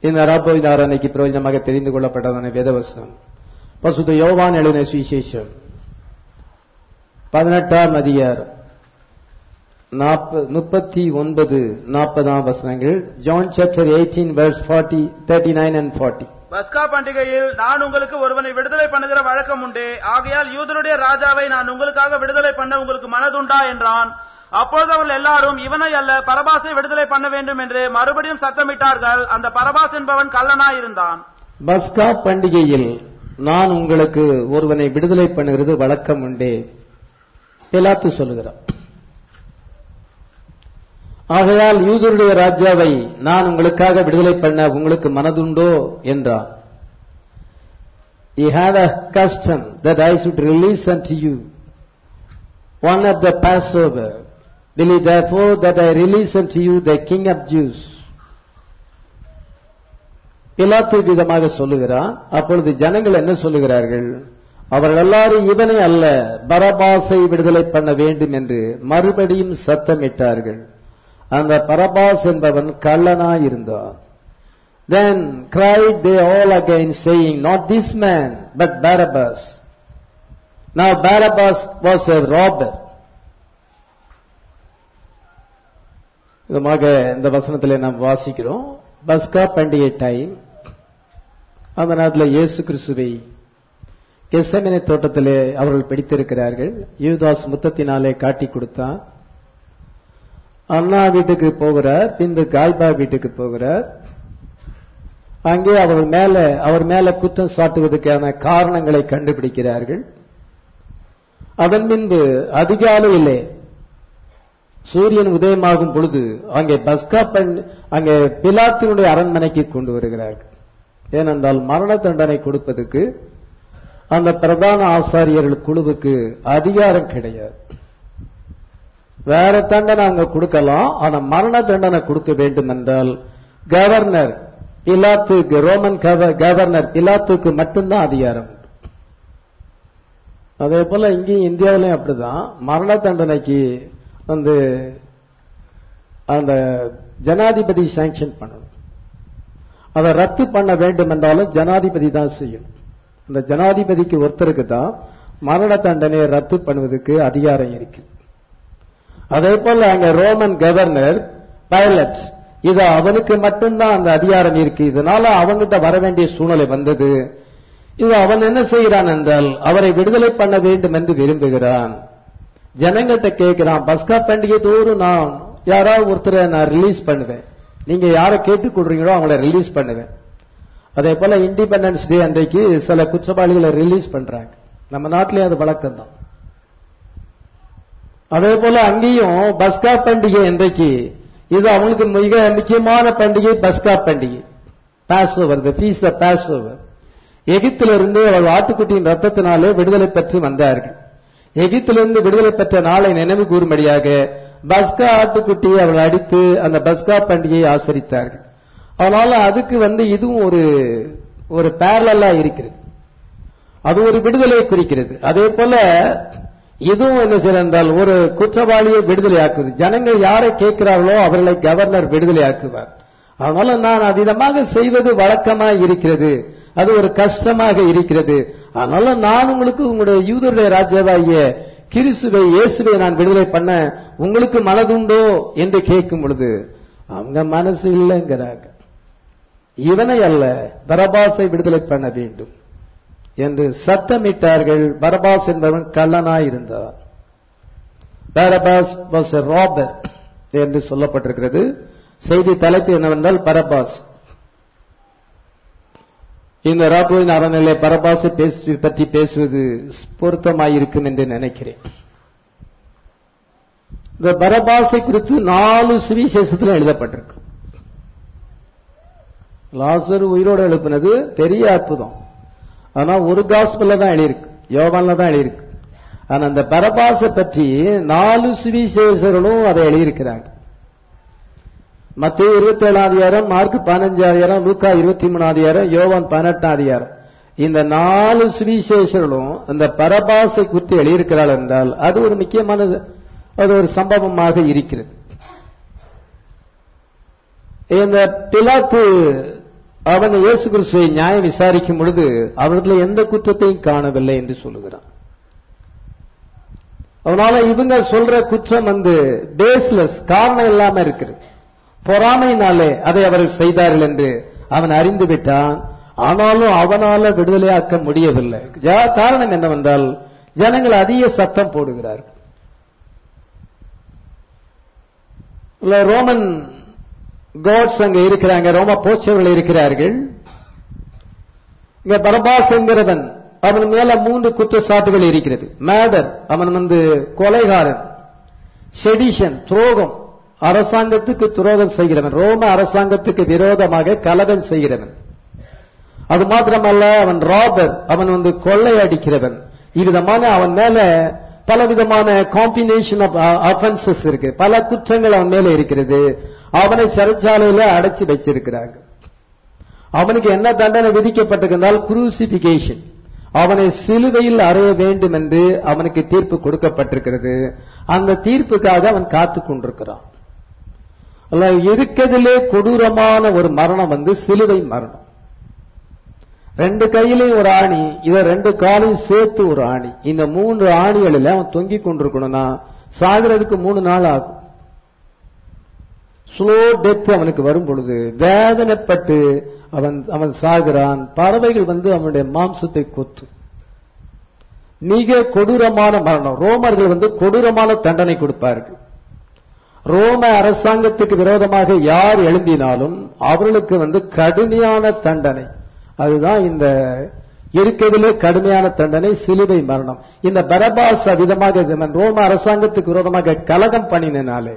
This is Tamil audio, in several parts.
இந்த ராபோய் தாரணைக்கு பிரயோஜனமாக தெரிந்து கொள்ளப்பட்டதான வேதவசனம் பசுத்த யோவான் எழுதின சுவிசேஷம் பதினெட்டாம் அதிகாரம் முப்பத்தி ஒன்பது நாற்பதாம் வசனங்கள் John chapter eighteen verse forty thirty nine and forty பஸ்கா பண்டிகையில் நான் உங்களுக்கு ஒருவனை விடுதலை பண்ணுகிற வழக்கம் உண்டு ஆகையால் யூதருடைய ராஜாவை நான் உங்களுக்காக விடுதலை பண்ண உங்களுக்கு மனதுண்டா என்றான் அப்பொழுது அவர்கள் எல்லாரும் இவனை அல்ல பரபாசை விடுதலை பண்ண வேண்டும் என்று மறுபடியும் சத்தமிட்டார்கள் அந்த பரபாஸ் என்பவன் கள்ளனாய் இருந்தான் பஸ்கா பண்டிகையில் நான் உங்களுக்கு ஒருவனை விடுதலை பண்ணுகிறது வழக்கம் உண்டே பிலாத்து சொல்லுகிறார் ஆகையால் யூதருடைய ராஜாவை நான் உங்களுக்காக விடுதலை பண்ண உங்களுக்கு மனதுண்டோ என்றார் You have a custom that I should release unto you one of the Passover. Will you therefore that I release unto you the King of Jews? பிலாத்து விதமாக சொல்லுகிறான் அப்பொழுது ஜனங்கள் என்ன சொல்லுகிறார்கள் அவர்கள் எல்லாரும் இவனை அல்ல பரபாசை விடுதலை பண்ண வேண்டும் என்று மறுபடியும் சத்தமிட்டார்கள் அந்த பரபாஸ் என்பவன் கள்ளனாயிருந்தான் Then cried they all again saying, Not this man, but Barabbas. Now Barabbas was a robber. விதமாக இந்த வசனத்திலே நாம் வாசிக்கிறோம் பஸ்கா பண்டிகை டைம் அந்த நேரத்தில் இயேசு கிறிஸ்துவை கெசமினை தோட்டத்திலே அவர்கள் பிடித்திருக்கிறார்கள் யூதாஸ் முத்தத்தினாலே காட்டி கொடுத்தான் அண்ணா வீட்டுக்கு போகிறார் பின்பு காய்பா வீட்டுக்கு போகிறார் அங்கே அவர் மேல அவர் மேல குற்றம் சாட்டுவதற்கான காரணங்களை கண்டுபிடிக்கிறார்கள் அதன் பின்பு அதிகாலையிலே சூரியன் உதயமாகும் பொழுது அங்கே பஸ்கா பண் அங்கே பிலாத்தினுடைய அரண்மனைக்கு கொண்டு வருகிறார்கள் ஏனென்றால் மரண தண்டனை கொடுப்பதற்கு அந்த பிரதான ஆசாரியர்கள் குழுவுக்கு அதிகாரம் கிடையாது வேற தண்டனை அவங்க கொடுக்கலாம் ஆனா மரண தண்டனை கொடுக்க வேண்டும் என்றால் கவர்னர் பிலாத்துக்கு ரோமன் கவர்னர் பிலாத்துக்கு மட்டும்தான் அதிகாரம் உண்டு அதே போல இங்கேயும் இந்தியாவிலையும் அப்படிதான் மரண தண்டனைக்கு வந்து அந்த ஜனாதிபதி சாங்ஷன் பண்ணணும் அதை ரத்து பண்ண வேண்டும் என்றாலும் ஜனாதிபதி தான் செய்யணும் அந்த ஜனாதிபதிக்கு ஒருத்தருக்கு தான் மரண தண்டனையை ரத்து பண்ணுவதற்கு அதிகாரம் இருக்கு அதே போல அங்க ரோமன் கவர்னர் பைலட் இது அவனுக்கு மட்டும்தான் அந்த அதிகாரம் இருக்கு இதனால அவங்கிட்ட வர வேண்டிய சூழ்நிலை வந்தது இது அவன் என்ன செய்கிறான் என்றால் அவரை விடுதலை பண்ண வேண்டும் என்று விரும்புகிறான் ஜனங்கள்கிட்ட கேட்கிறான் பஸ்கா பண்டிகை தோறும் நான் யாராவது ஒருத்தரை நான் ரிலீஸ் பண்ணுவேன் நீங்க யாரை கேட்டுக் கொள்றீங்களோ அவங்கள ரிலீஸ் பண்ணுவேன் அதே போல இண்டிபெண்டன்ஸ் டே அன்றைக்கு சில குற்றவாளிகளை ரிலீஸ் பண்றாங்க நம்ம நாட்டிலேயே அது வழக்கம் தான் அதே போல அங்கேயும் பஸ்கா பண்டிகை இன்றைக்கு இது அவங்களுக்கு மிக முக்கியமான பண்டிகை பஸ்கா பண்டிகை passover the feast passover எகிப்திலிருந்து அவள் ஆட்டுக்குட்டியின் ரத்தத்தினாலே விடுதலை பெற்று வந்தார்கள் எகிப்திலிருந்து விடுதலை பெற்ற நாளை நினைவு கூறும்படியாக பஸ்கா ஆட்டுக்குட்டியை அவள் அடித்து அந்த பஸ்கா பண்டிகையை ஆசரித்தார்கள் அதனால அதுக்கு வந்து இதுவும் ஒரு ஒரு பேரலா இருக்கிறது அது ஒரு விடுதலையை குறிக்கிறது அதே போல இதுவும் என்ன செய்ய என்றால் ஒரு குற்றவாளியை விடுதலை ஆக்குது ஜனங்கள் யாரை கேட்கிறார்களோ அவர்களை கவர்னர் விடுதலை ஆக்குவார் அதனால நான் அவ்விதமாக செய்வது வழக்கமாக இருக்கிறது அது ஒரு கஷ்டமாக இருக்கிறது அதனால நான் உங்களுக்கு உங்களுடைய யூதருடைய ராஜாவாகிய கிறிசுவை இயேசுவை நான் விடுதலை பண்ண உங்களுக்கு மனதுண்டோ என்று கேட்கும் பொழுது அவங்க மனசு இல்லைங்கிறாங்க இவனை அல்ல பரபாசை விடுதலை பண்ண வேண்டும் என்று சத்தமிட்டார்கள் பரபாஸ் என்பவன் கள்ளனாய் இருந்தார் பரபாஸ் வாஸ் எ ராபர் என்று சொல்லப்பட்டிருக்கிறது செய்தி தலைப்பு என்னவென்றால் பரபாஸ் இந்த ராபோவின் அறநிலை பரபாசை பேசு பற்றி பேசுவது பொருத்தமாயிருக்கும் என்று நினைக்கிறேன் இந்த பரபாசை குறித்து நாலு சுவிசேஷத்தில் எழுதப்பட்டிருக்கு லாசர் உயிரோடு எழுப்பினது பெரிய அற்புதம் ஆனா ஒரு காஸ்பல்ல தான் எழுதியிருக்கு யோகான்ல தான் எழுதியிருக்கு ஆனா அந்த பரபாசை பற்றி நாலு சுவிசேஷர்களும் அதை எழுதியிருக்கிறாங்க மத்திய இருபத்தி ஏழாம் அதிகாரம் மார்க் பதினஞ்சாயிரம் லூக்கா இருபத்தி மூணாம் அதிகாரம் யோவான் பதினெட்டாம் அதிகாரம் இந்த நாலு சுவிசேஷர்களும் அந்த பரபாசை குறித்து எழுதியிருக்கிறாள் என்றால் அது ஒரு முக்கியமான அது ஒரு சம்பவமாக இருக்கிறது இந்த பிலாத்து அவன் இயேசு கிறிஸ்துவை நியாயம் விசாரிக்கும் பொழுது அவரிடத்துல எந்த குற்றத்தையும் காணவில்லை என்று சொல்லுகிறான் அதனால இவங்க சொல்ற குற்றம் வந்து பேஸ்லெஸ் காரணம் இல்லாம இருக்குது பொறாமையினாலே அதை அவர்கள் செய்தார்கள் என்று அவன் அறிந்து விட்டான் ஆனாலும் அவனால விடுதலையாக்க முடியவில்லை ஜா- காரணம் என்னவென்றால் ஜனங்கள் அதிக சத்தம் போடுகிறார்கள் இல்ல ரோமன் காட்ஸ் அங்க இருக்கிறாங்க ரோம போச்சவர்கள் இருக்கிறார்கள் இங்க பரபாஸ் என்கிறவன் அவன் மேல மூன்று குற்றச்சாட்டுகள் இருக்கிறது மேடர் அவன் வந்து கொலைகாரன் செடிஷன் துரோகம் அரசாங்கத்துக்கு துரோகம் செய்கிறவன் ரோம அரசாங்கத்துக்கு விரோதமாக கலகம் செய்கிறவன் அது மாத்திரமல்ல அவன் ராபர் அவன் வந்து கொள்ளை அடிக்கிறவன் இவ்விதமான அவன் மேல பல விதமான காம்பினேஷன் ஆஃப் அஃபென்சஸ் இருக்கு பல குற்றங்கள் அவன் மேல இருக்கிறது அவனை சிறைச்சாலையில அடைச்சு வச்சிருக்கிறாங்க அவனுக்கு என்ன தண்டனை விதிக்கப்பட்டிருந்தால் குரூசிபிகேஷன் அவனை சிலுவையில் அறைய வேண்டும் என்று அவனுக்கு தீர்ப்பு கொடுக்கப்பட்டிருக்கிறது அந்த தீர்ப்புக்காக அவன் காத்து கொண்டிருக்கிறான் அல்ல, இருக்கிறதிலே கொடூரமான ஒரு மரணம் வந்து சிலுவை மரணம் ரெண்டு கையிலையும் ஒரு ஆணி இத ரெண்டு காலையும் சேர்த்து ஒரு ஆணி இந்த மூன்று ஆணிகளில் அவன் தொங்கிக் கொண்டிருக்கணும்னா சாகிறதுக்கு மூணு நாள் ஆகும் ஸ்லோ டெத் அவனுக்கு வரும் பொழுது வேதனைப்பட்டு அவன் அவன் சாகிறான் பறவைகள் வந்து அவனுடைய மாம்சத்தை கொத்து மிக கொடூரமான மரணம் ரோமர்கள் வந்து கொடூரமான தண்டனை கொடுப்பார்கள் ரோம அரசாங்கத்துக்கு விரோதமாக யார் எழும்பினாலும் அவர்களுக்கு வந்து கடுமையான தண்டனை அதுதான் இந்த இருக்கிறதிலே கடுமையான தண்டனை சிலுவை மரணம் இந்த பரபாஸ் விதமாக இவன் ரோம அரசாங்கத்துக்கு விரோதமாக கலகம் பண்ணினாலே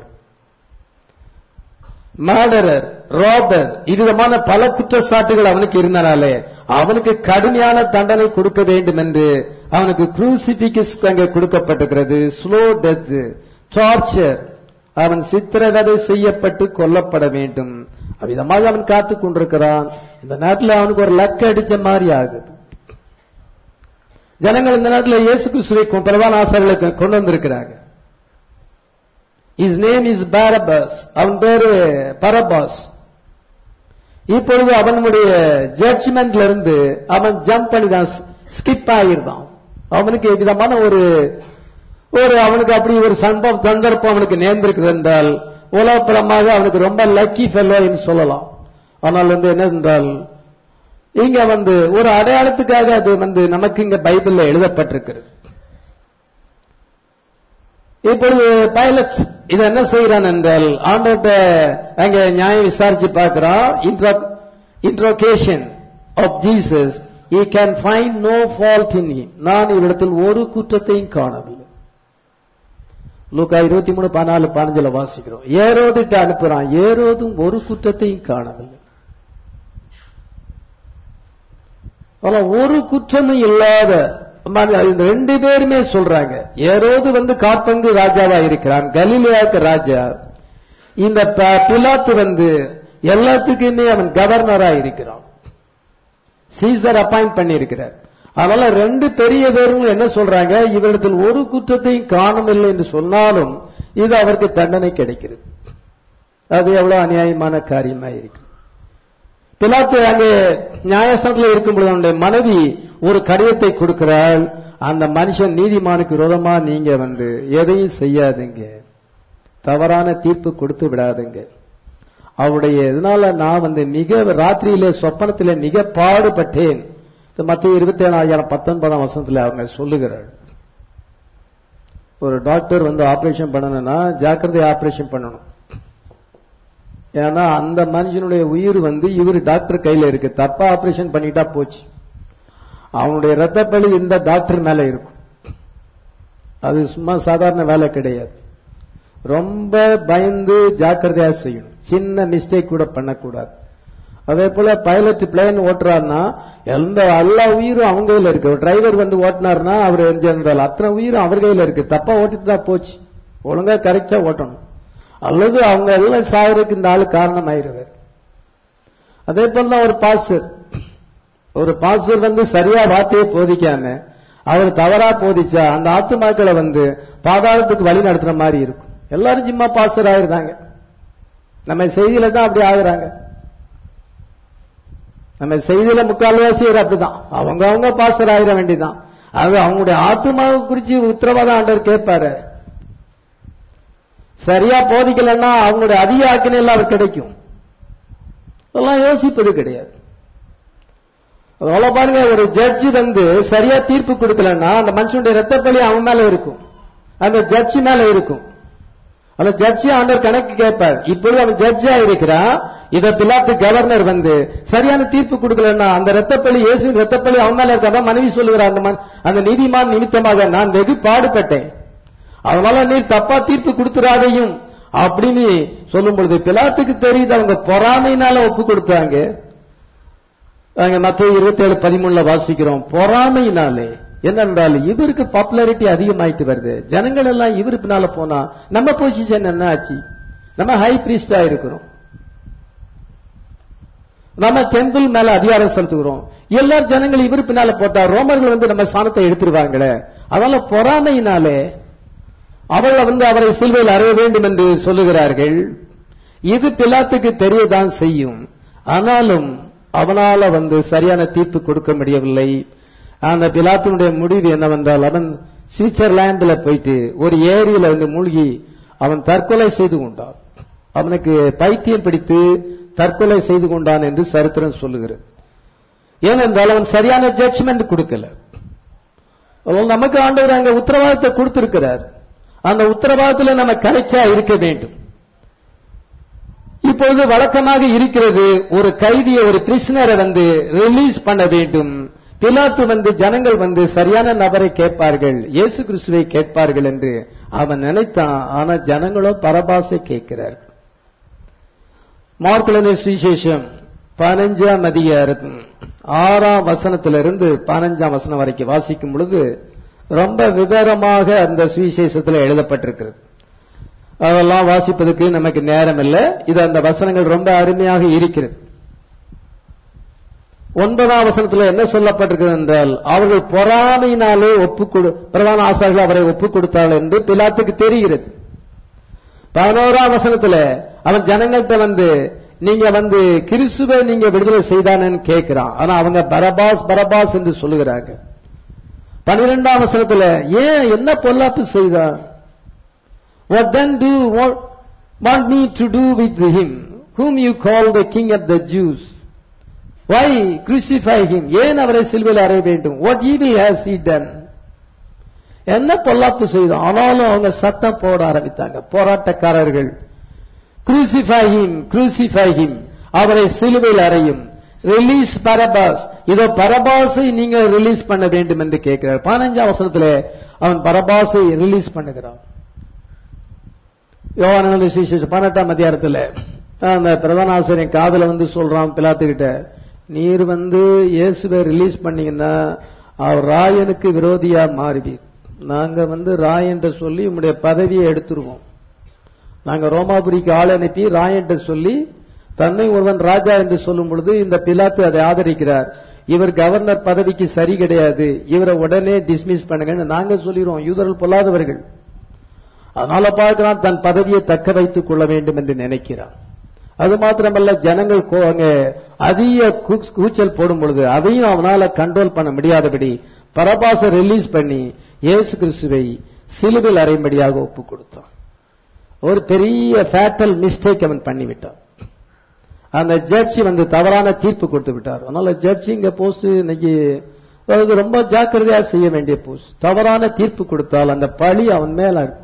மர்டரர் ராபர் விதமான பல குற்றச்சாட்டுகள் அவனுக்கு இருந்தனாலே அவனுக்கு கடுமையான தண்டனை கொடுக்க வேண்டும் என்று அவனுக்கு குரூசிபிகஸ் அங்கே கொடுக்கப்பட்டிருக்கிறது ஸ்லோ டெத் டார்ச்சர் அவன் சித்திரவதை செய்யப்பட்டு கொல்லப்பட வேண்டும் அவ்விதமாக அவன் காத்துக் கொண்டிருக்கிறான் இந்த நேரத்தில் அவனுக்கு ஒரு லக்க அடிச்ச மாதிரி ஆகுது ஜனங்கள் இந்த நேரத்தில் இயேசு கிறிஸ்துவை கொ- பிரதான ஆசாரிகளுக்கு கொண்டு வந்திருக்கிறாங்க இஸ் நேம் இஸ் பாரபாஸ் அவன் பேரு பரபாஸ் இப்பொழுது அவனுடைய ஜட்ஜ்மெண்ட்ல இருந்து அவன் ஜம்ப் பண்ணி தான் ஸ்கிப் ஆகிருந்தான் அவனுக்கு விதமான ஒரு ஒரு அவனுக்கு அப்படி ஒரு சம்பவம் சந்தர்ப்பம் அவனுக்கு நேர்ந்திருக்குது என்றால் உலகப்புறமாக அவனுக்கு ரொம்ப லக்கி ஃபெல்லோன்னு சொல்லலாம் ஆனால் வந்து என்ன என்றால் இங்க வந்து ஒரு அடையாளத்துக்காக அது வந்து நமக்கு இங்க பைபிள்ல எழுதப்பட்டிருக்கிறது இப்பொழுது பைலட் இது என்ன செய்யறான் என்றால் ஆண்டவர்கிட்ட அங்க நியாயம் விசாரிச்சு பார்க்கிறான் interrogation of Jesus I can find no fault in him நான் இவரிடத்தில் ஒரு குற்றத்தையும் காணவில்லை லூக்கா இருபத்தி மூணு பதினாலு பதினஞ்சுல வாசிக்கிறோம் ஏரோதிட்டு அனுப்புறான் ஏரோதும் ஒரு குற்றத்தையும் காணவில்லை ஆனா ஒரு குற்றமும் இல்லாத மன- இந்த ரெண்டு பேருமே சொல்றாங்க ஏரோது வந்து காப்பங்கு ராஜாவா இருக்கிறான் கலிலியாக்கு ராஜா இந்த ப- பிலாத்து வந்து எல்லாத்துக்குமே அவன் கவர்னரா இருக்கிறான் சீசர் அப்பாயிண்ட் பண்ணியிருக்கிறார் அதனால ரெண்டு பெரிய பேரும் என்ன சொல்றாங்க இவரிடத்தில் ஒரு குற்றத்தையும் காணவில்லை என்று சொன்னாலும் இது அவருக்கு தண்டனை கிடைக்கிறது அது எவ்வளவு அநியாயமான காரியமா இருக்கு பிலாத்து அங்கே நியாயஸ்தானத்தில் இருக்கும்போது அவனுடைய மனைவி ஒரு கடிதத்தை கொடுக்கிறாள் அந்த மனுஷன் நீதிமானுக்கு விரோதமா நீங்க வந்து எதையும் செய்யாதீங்க தவறான தீர்ப்பு கொடுத்து விடாதுங்க அவருடைய இதனால நான் வந்து மிக ராத்திரியிலே சொப்பனத்திலே மிக பாடுபட்டேன் மத்திய இருபத்தி ஏழாயிரம் பத்தொன்பதாம் வருஷத்துல அவங்க சொல்லுகிறாள் ஒரு டாக்டர் வந்து ஆபரேஷன் பண்ணணும்னா ஜாக்கிரதை ஆபரேஷன் பண்ணணும் ஏன்னா அந்த மனுஷனுடைய உயிர் வந்து இவர் டாக்டர் கையில இருக்கு தப்பா ஆபரேஷன் பண்ணிட்டா போச்சு அவனுடைய ரத்தப்பழி இந்த டாக்டர் மேல இருக்கும் அது சும்மா சாதாரண வேலை கிடையாது ரொம்ப பயந்து ஜாக்கிரதையா செய்யணும் சின்ன மிஸ்டேக் கூட பண்ணக்கூடாது அதே போல பைலட் பிளேன் ஓட்டுறாருன்னா எந்த எல்லா உயிரும் அவங்க கையில இருக்கு டிரைவர் வந்து ஓட்டினாருன்னா அவர் எஞ்சிருந்தால் அத்தனை உயிரும் அவர் கையில இருக்கு தப்பா ஓட்டிட்டு தான் போச்சு ஒழுங்கா கரெக்டா ஓட்டணும் அல்லது அவங்க எல்லாம் சாவதுக்கு இந்த ஆளு காரணம் ஆயிருவார் அதே போல தான் ஒரு பாஸ்டர் ஒரு பாஸ்டர் வந்து சரியா வார்த்தையை போதிக்காம அவர் தவறா போதிச்சா அந்த ஆத்துமாக்களை வந்து பாதாளத்துக்கு வழி நடத்துற மாதிரி இருக்கும் எல்லாரும் சும்மா பாஸ்டர் ஆயிருந்தாங்க நம்ம செய்தியில தான் அப்படி ஆகுறாங்க நம்ம செய்தியில முக்கால்வாசி பேர் அப்படிதான் அவங்க அவங்க பாசர் ஆயிட வேண்டியதான் அது அவங்களுடைய ஆத்மாவை குறிச்சு உத்தரவாதம் ஆண்டவர் கேட்பாரு சரியா போதிக்கலன்னா அவங்களுடைய அதிக ஆக்கினையில் அவர் கிடைக்கும் அதெல்லாம் யோசிப்பது கிடையாது அதனால பாருங்க ஒரு ஜட்ஜி வந்து சரியா தீர்ப்பு கொடுக்கலன்னா அந்த மனுஷனுடைய ரத்தப்பழி அவன் மேல இருக்கும் அந்த ஜட்ஜி மேல இருக்கும் அந்த ஜட்ஜி ஆண்டவர் கணக்கு கேட்பார் இப்பொழுது அவன் ஜட்ஜா இருக்கிறான் இத பிலாத்து கவர்னர் வந்து சரியான தீர்ப்பு கொடுக்கலன்னா அந்த ரத்தப்பள்ளி இயேசுவின் ரத்தப்பள்ளி அவன் மேல இருக்காத மனைவி சொல்லுகிறார் அந்த மன்- அந்த நீதிமான் நிமித்தமாக நான் வெகு பாடுபட்டேன் அதனால நீர் தப்பா தீர்ப்பு கொடுத்துறாதையும் அப்படின்னு சொல்லும் பொழுது பிலாத்துக்கு தெரியுது அவங்க பொறாமையினால ஒப்பு கொடுத்தாங்க அங்க மத்திய இருபத்தி ஏழு பதிமூணுல வாசிக்கிறோம் பொறாமையினாலே என்னென்றால் இவருக்கு பாப்புலாரிட்டி அதிகமாயிட்டு வருது ஜனங்கள் எல்லாம் இவரு பின்னால போனா நம்ம பொசிஷன் என்ன ஆச்சு நம்ம ஹை பிரீஸ்டா இருக்கிறோம் நம்ம டெம்பிள் மேல அதிகாரம் செலுத்துகிறோம் எல்லா ஜனங்கள் இவரு பின்னால போட்டா ரோமர்கள் வந்து நம்ம சாணத்தை எடுத்துருவாங்களே அதனால பொறாமையினாலே அவர்கள் வந்து அவரை சிலுவையில் அறைய வேண்டும் என்று சொல்லுகிறார்கள் இது பிலாத்துக்கு தெரியதான் செய்யும் ஆனாலும் அவனால வந்து சரியான தீர்ப்பு கொடுக்க முடியவில்லை அந்த பிலாத்தினுடைய முடிவு என்னவென்றால் அவன் சுவிட்சர்லாந்துல போயிட்டு ஒரு ஏரியில வந்து மூழ்கி அவன் தற்கொலை செய்து கொண்டான் அவனுக்கு பைத்தியம் பிடித்து தற்கொலை செய்து கொண்டான் என்று சரித்திரம் சொல்லுகிறது ஏனென்றால் அவன் சரியான ஜட்ஜ்மெண்ட் கொடுக்கல அதனால நமக்கு ஆண்டவர் அங்க உத்தரவாதத்தை கொடுத்திருக்கிறார் அந்த உத்தரவாதத்தில் நம்ம கரைச்சா இருக்க வேண்டும் இப்பொழுது வழக்கமாக இருக்கிறது ஒரு கைதியை ஒரு பிரிசனரை வந்து ரிலீஸ் பண்ண வேண்டும் பிலாத்து வந்து ஜனங்கள் வந்து சரியான நபரை கேட்பார்கள் இயேசு கிறிஸ்துவை கேட்பார்கள் என்று அவன் நினைத்தான் ஆனா ஜனங்களோ பரபாசை கேட்கிறார்கள் மார்க்கலன சுவிசேஷம் பதினஞ்சாம் அதிகாரம் ஆறாம் வசனத்திலிருந்து பதினஞ்சாம் வசனம் வரைக்கும் வாசிக்கும் பொழுது ரொம்ப விவரமாக அந்த சுவிசேஷத்தில் எழுதப்பட்டிருக்கிறது அதெல்லாம் வாசிப்பதற்கு நமக்கு நேரம் இல்லை இது அந்த வசனங்கள் ரொம்ப அருமையாக இருக்கிறது ஒன்பதாம் வசனத்தில் என்ன சொல்லப்பட்டிருக்கிறது என்றால் அவர்கள் பொறாமையினாலே ஒப்பு கொடு பிரதான ஆசாரிகள் அவரை ஒப்பு கொடுத்தார்கள் என்று பிலாத்துக்கு தெரிகிறது பதினோராம் வசனத்துல அவன் ஜனங்கள்கிட்ட வந்து நீங்க வந்து கிறிஸ்துவை நீங்க விடுதலை செய்தானன்னு கேட்கிறான் ஆனா அவங்க பரபாஸ் பரபாஸ் என்று சொல்லுகிறாங்க பன்னிரெண்டாம் வசனத்துல ஏன் என்ன பொல்லாப்பு செய்தான் What then do what want me to do with him, whom you call the king of the Jews? Why crucify him? ஏன் அவரை சிலுவையில் அறைய வேண்டும்? What evil has he done? என்ன பொல்லாப்பு செய்தோம் ஆனாலும் அவங்க சத்தம் போட ஆரம்பித்தாங்க போராட்டக்காரர்கள் crucify him crucify him அவரை சிலுவையில் அறையும் ரிலீஸ் பரபாஸ் இதோ பரபாஸை நீங்க ரிலீஸ் பண்ண வேண்டும் என்று கேட்கிறார் பதினஞ்சாம் வசனத்துல அவன் பரபாஸை ரிலீஸ் பண்ணுகிறான் யோவான விசேஷம் பதினெட்டாம் அதிகாரத்துல அந்த பிரதான ஆசிரியர் காதுல வந்து சொல்றான் பிலாத்துக்கிட்ட நீர் வந்து இயேசுவை ரிலீஸ் பண்ணீங்கன்னா அவர் ராயனுக்கு விரோதியா மாறுவீர் நாங்க வந்து ராயன்ட்ட சொல்லி உங்களுடைய பதவியை எடுத்துருவோம் நாங்க ரோமாபுரிக்கு ஆள் அனுப்பி ராயன்ட்ட சொல்லி தன்னை ஒருவன் ராஜா என்று சொல்லும் பொழுது இந்த பிலாத்து அதை ஆதரிக்கிறார் இவர் கவர்னர் பதவிக்கு சரி கிடையாது இவரை உடனே டிஸ்மிஸ் பண்ணுங்கன்னு நாங்க சொல்லிடுவோம் யூதர்கள் பொல்லாதவர்கள் அதனால பார்க்கிறான் தன் பதவியை தக்க வைத்துக் கொள்ள வேண்டும் என்று நினைக்கிறான் அது மாத்திரமல்ல ஜனங்கள் கோ- அங்க அதிக கூ- கூச்சல் போடும் பொழுது அதையும் அவனால கண்ட்ரோல் பண்ண முடியாதபடி பரபாச ரிலீஸ் பண்ணி இயேசு கிறிஸ்துவை சிலுவில் அறையும்படியாக ஒப்பு கொடுத்தான் ஒரு பெரிய ஃபேட்டல் மிஸ்டேக் அவன் பண்ணிவிட்டான் அந்த ஜட்ஜி வந்து தவறான தீர்ப்பு கொடுத்து விட்டார் அதனால ஜட்ஜி இங்க போஸ்ட் இன்னைக்கு அதாவது ரொம்ப ஜாக்கிரதையா செய்ய வேண்டிய போஸ்ட் தவறான தீர்ப்பு கொடுத்தால் அந்த பழி அவன் மேல இருக்கும்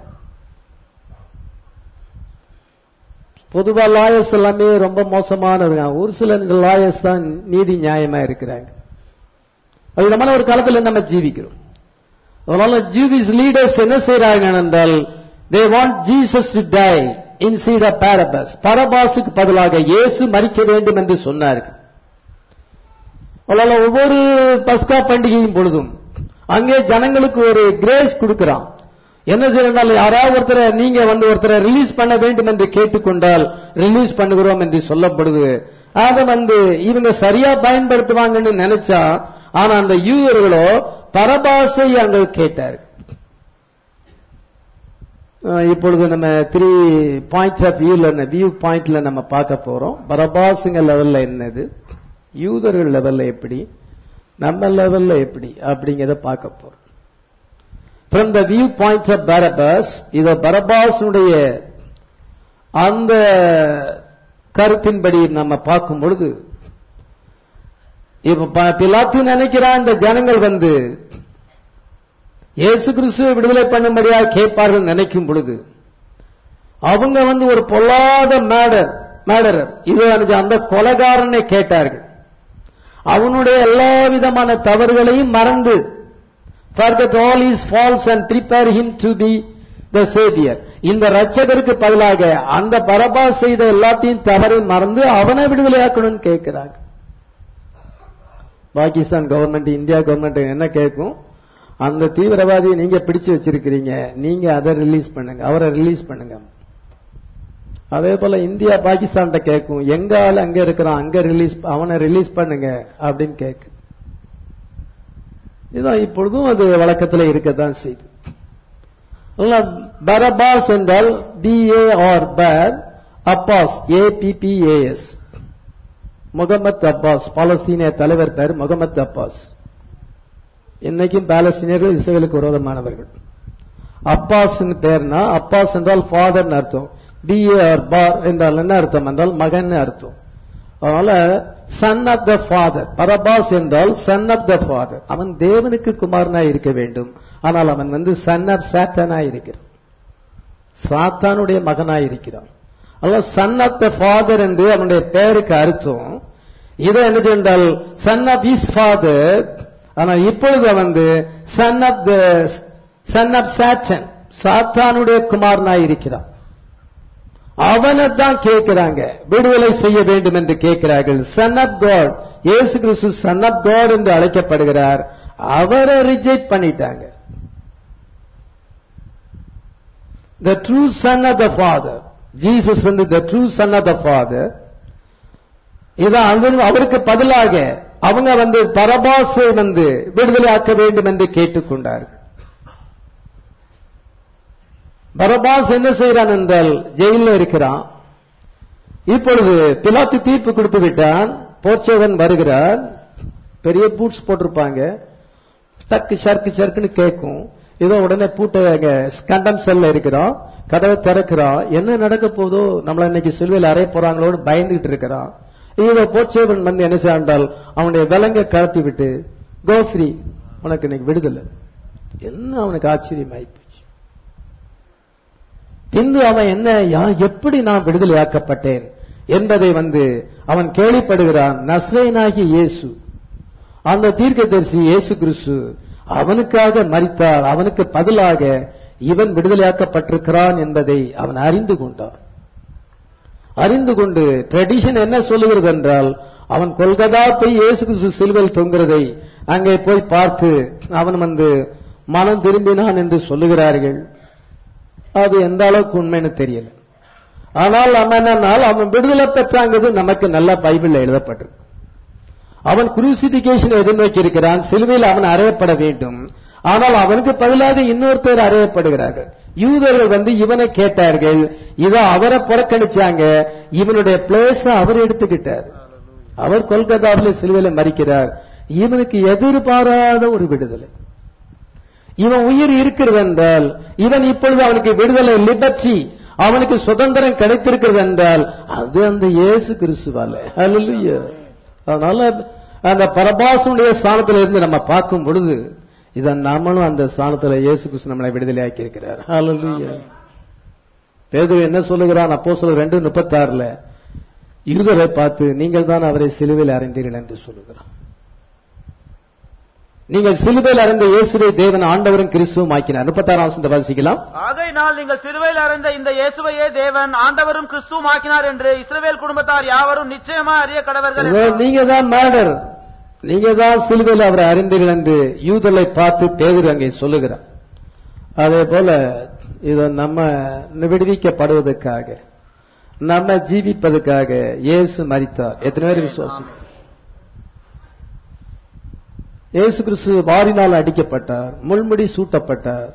பொதுவா லாயர்ஸ் எல்லாமே ரொம்ப மோசமானவங்க ஒரு சில லாயர்ஸ் தான் நீதி நியாயமா இருக்கிறாங்க அது நம்ம ஒரு காலத்துல நம்ம ஜீவிக்கிறோம் அதனால ஜூவிஸ் லீடர்ஸ் என்ன செய்யறாங்க என்றால் they want Jesus to die instead of Barabbas பரபாசுக்கு பதிலாக இயேசு மறிக்க வேண்டும் என்று சொன்னார்கள் அதனால ஒவ்வொரு பஸ்கா பண்டிகையும் பொழுதும் அங்கே ஜனங்களுக்கு ஒரு கிரேஸ் கொடுக்கிறான் என்ன செய்யறால் யாராவது ஒருத்தரை நீங்க வந்து ஒருத்தரை ரிலீஸ் பண்ண வேண்டும் என்று கேட்டுக்கொண்டால் ரிலீஸ் பண்ணுகிறோம் என்று சொல்லப்படுது அதை வந்து இவங்க சரியா பயன்படுத்துவாங்கன்னு நினைச்சா ஆனா அந்த யூதர்களோ பரபாசை அங்க கேட்டார் அஹ் இப்பொழுது நம்ம த்ரீ பாயிண்ட்ஸ் ஆஃப் வியூல வியூ பாயிண்ட்ல நம்ம பார்க்க போறோம் பரபாசுங்க லெவல்ல என்னது யூதர்கள் லெவல்ல எப்படி நம்ம லெவல்ல எப்படி அப்படிங்கறத பார்க்க போறோம் from the view point of Barabbas இத பரபாஸுடைய அந்த கருத்தின்படி நம்ம பார்க்கும் பொழுது இப்ப ப- பிலாத்து நினைக்கிறான் இந்த ஜனங்கள் வந்து இயேசு கிறிஸ்துவை விடுதலை பண்ணும்படியா கேட்பார்கள் நினைக்கும் பொழுது அவங்க வந்து ஒரு பொல்லாத மேடர் மேடரர் இது வந்து அந்த கொலைகாரனை கேட்டார்கள் அவனுடைய எல்லா விதமான தவறுகளையும் மறந்து forget all his faults and prepare him to be the savior இந்த ரட்சகருக்கு பதிலாக அந்த பரபா செய்த எல்லாத்தையும் தவறை மறந்து அவனை விடுதலையாக்கணும்னு கேட்கிறாங்க பாகிஸ்தான் கவர்மெண்ட் இந்தியா கவர்மெண்ட் என்ன கேட்கும் அந்த தீவிரவாதியை நீங்க பிடிச்சு வச்சிருக்கிறீங்க நீங்க அதை ரிலீஸ் பண்ணுங்க அவரை ரிலீஸ் பண்ணுங்க அதே போல இந்தியா பாகிஸ்தான் கேட்கும் எங்க ஆள் அங்க இருக்கிறான் அங்க ரிலீஸ் அவனை ரிலீஸ் பண்ணுங்க அப்படின்னு கேட்கு இதான் இப்பொழுதும் அது வழக்கத்தில் இருக்கத்தான் செய்யுது பரபாஸ் என்றால் B A R bar Abbas A B B A S Muhammad Abbas பாலஸ்தீனிய தலைவர் பேர் முகமது அப்பாஸ் இன்னைக்கும் பாலஸ்தீனியர்கள் இஸ்ரேலுக்கு விரோதமானவர்கள் அப்பாஸ் பேர்னா அப்பாஸ் என்றால் ஃபாதர் அர்த்தம் பிஏ ஆர் பார் என்றால் என்ன அர்த்தம் என்றால் மகன் அர்த்தம் அதனால son of the father Barabbas என்றால் சன் ஆஃப் த ஃபாதர் அவன் தேவனுக்கு குமாரனாய் இருக்க வேண்டும் ஆனால் அவன் வந்து சன் ஆஃப் சாத்தானாய் இருக்கிறான் சாத்தானுடைய மகனாய் இருக்கிறான் அதனால சன் ஆஃப் த ஃபாதர் என்று அவனுடைய பெயருக்கு அர்த்தம் இதை என்ன சொன்னால் சன் ஆஃப் இஸ் ஃபாதர் ஆனால் இப்பொழுது அவன் வந்து son of the son of Satan சாத்தானுடைய குமாரனாய் இருக்கிறான் அவனை தான் கேட்கிறாங்க விடுதலை செய்ய வேண்டும் என்று கேட்கிறார்கள் சன் ஆஃப் காட் இயேசு கிறிஸ்து சன் ஆஃப் காட் என்று அழைக்கப்படுகிறார் அவரை ரிஜெக்ட் பண்ணிட்டாங்க the true son of the father Jesus வந்து the true son of the father இதான் அது- அவருக்கு பதிலாக அவங்க வந்து பரபாசை வந்து விடுதலை ஆக்க வேண்டும் என்று கேட்டுக்கொண்டார்கள் பரபாஸ் என்ன செய்யறான் என்றால் ஜெயிலில் இருக்கிறான் இப்பொழுது பிலாத்து தீர்ப்பு கொடுத்து விட்டான் போச்சவன் வருகிறார் பெரிய பூட்ஸ் போட்டிருப்பாங்க டக்கு சர்க்கு சர்க்குன்னு கேட்கும் இதோ உடனே பூட்ட கண்டம் செல்ல இருக்கிறோம் கதவை திறக்கிறோம் என்ன நடக்க போதோ நம்மள இன்னைக்கு சிலுவையில் அறைய போறாங்களோடு பயந்துகிட்டு இருக்கிறான் இதோ போச்சேவன் வந்து என்ன செய்யாண்டால் அவனுடைய விலங்க கழட்டி விட்டு கோ ஃப்ரீ உனக்கு இன்னைக்கு விடுதலை என்ன அவனுக்கு ஆச்சரியமாயி போச்சு பின்பு அவன் என்ன யா- எப்படி நான் விடுதலையாக்கப்பட்டேன் என்பதை வந்து அவன் கேள்விப்படுகிறான் நஸ்ரேனாகி இயேசு அந்த தீர்க்கதரிசி இயேசு கிறிஸ்து அவனுக்காக மரித்தார் அவனுக்கு பதிலாக இவன் விடுதலையாக்கப்பட்டிருக்கிறான் என்பதை அவன் அறிந்து கொண்டான் அறிந்து கொண்டு ட்ரெடிஷன் என்ன சொல்லுகிறது என்றால் அவன் கொல்கதா போய் இயேசு கிறிஸ்து சிலுவையில் தொங்குறதை அங்கே போய் பார்த்து அவன் வந்து மனம் திரும்பினான் என்று சொல்லுகிறார்கள் அது எந்த அளவுக்கு உண்மைன்னு தெரியல ஆனால் நம்ம என்னன்னால் அவன் விடுதலை பெற்றாங்கிறது நமக்கு நல்ல பைபிள்ல எழுதப்பட்டிருக்கு அவன் குரூசிபிகேஷன் எதிர்நோக்கி இருக்கிறான் சிலுவையில் அவன் அறையப்பட வேண்டும் ஆனால் அவனுக்கு பதிலாக இன்னொருத்தர் அறையப்படுகிறார்கள் யூதர்கள் வந்து இவனை கேட்டார்கள் இத அவரை புறக்கணிச்சாங்க இவனுடைய பிளேஸ அவர் எடுத்துக்கிட்டார் அவர் கொல்கத்தாவில் சிலுவையில் மறிக்கிறார் இவனுக்கு எதிர்பாராத ஒரு விடுதலை இவன் உயிர் இருக்கிறது என்றால் இவன் இப்பொழுது அவனுக்கு விடுதலை லிபர்ட்டி அவனுக்கு சுதந்திரம் கிடைத்திருக்கிறது என்றால் அது அந்த இயேசு கிறிஸ்துவால ஹalleluya அதனால அந்த பரபாசுடைய ஸ்தானத்துல இருந்து நம்ம பார்க்கும் பொழுது இத நாமளும் அந்த ஸ்தானத்துல இயேசு கிறிஸ்து நம்மளை விடுதலை ஆக்கி இருக்கிறார் ஹalleluya பேதுரு என்ன சொல்லுகிறான் அப்போ சொல்ல ரெண்டு முப்பத்தாறுல யூதரை பார்த்து நீங்கள் தான் அவரை சிலுவையில் அறிந்தீர்கள் என்று சொல்லுகிறான் நீங்கள் சிலுவையில் அறிந்த இயேசுவை தேவன் ஆண்டவரும் கிறிஸ்துவும் ஆக்கினார் முப்பத்தாறாம் வசனத்தை வாசிக்கலாம் ஆகையினால் நீங்கள் சிலுவையில் அறைந்த இந்த இயேசுவையே தேவன் ஆண்டவரும் கிறிஸ்துவும் ஆக்கினார் என்று இஸ்ரவேல் குடும்பத்தார் யாவரும் நிச்சயமா அறிய கடவர்கள் இதோ என்றார். நீங்க தான் மேடர் நீங்க தான் சிலுவையில் அவரை அறிந்தீர்கள் என்று யூதலை பார்த்து பேதுரு அங்கே சொல்லுகிறார் அதே போல இத நம்ம விடுவிக்கப்படுவதற்காக நம்ம ஜீவிப்பதற்காக இயேசு மரித்தார் எத்தனை பேர் விசுவாசம் இயேசு கிறிஸ்து வாரினால் அடிக்கப்பட்டார் முள்முடி சூட்டப்பட்டார்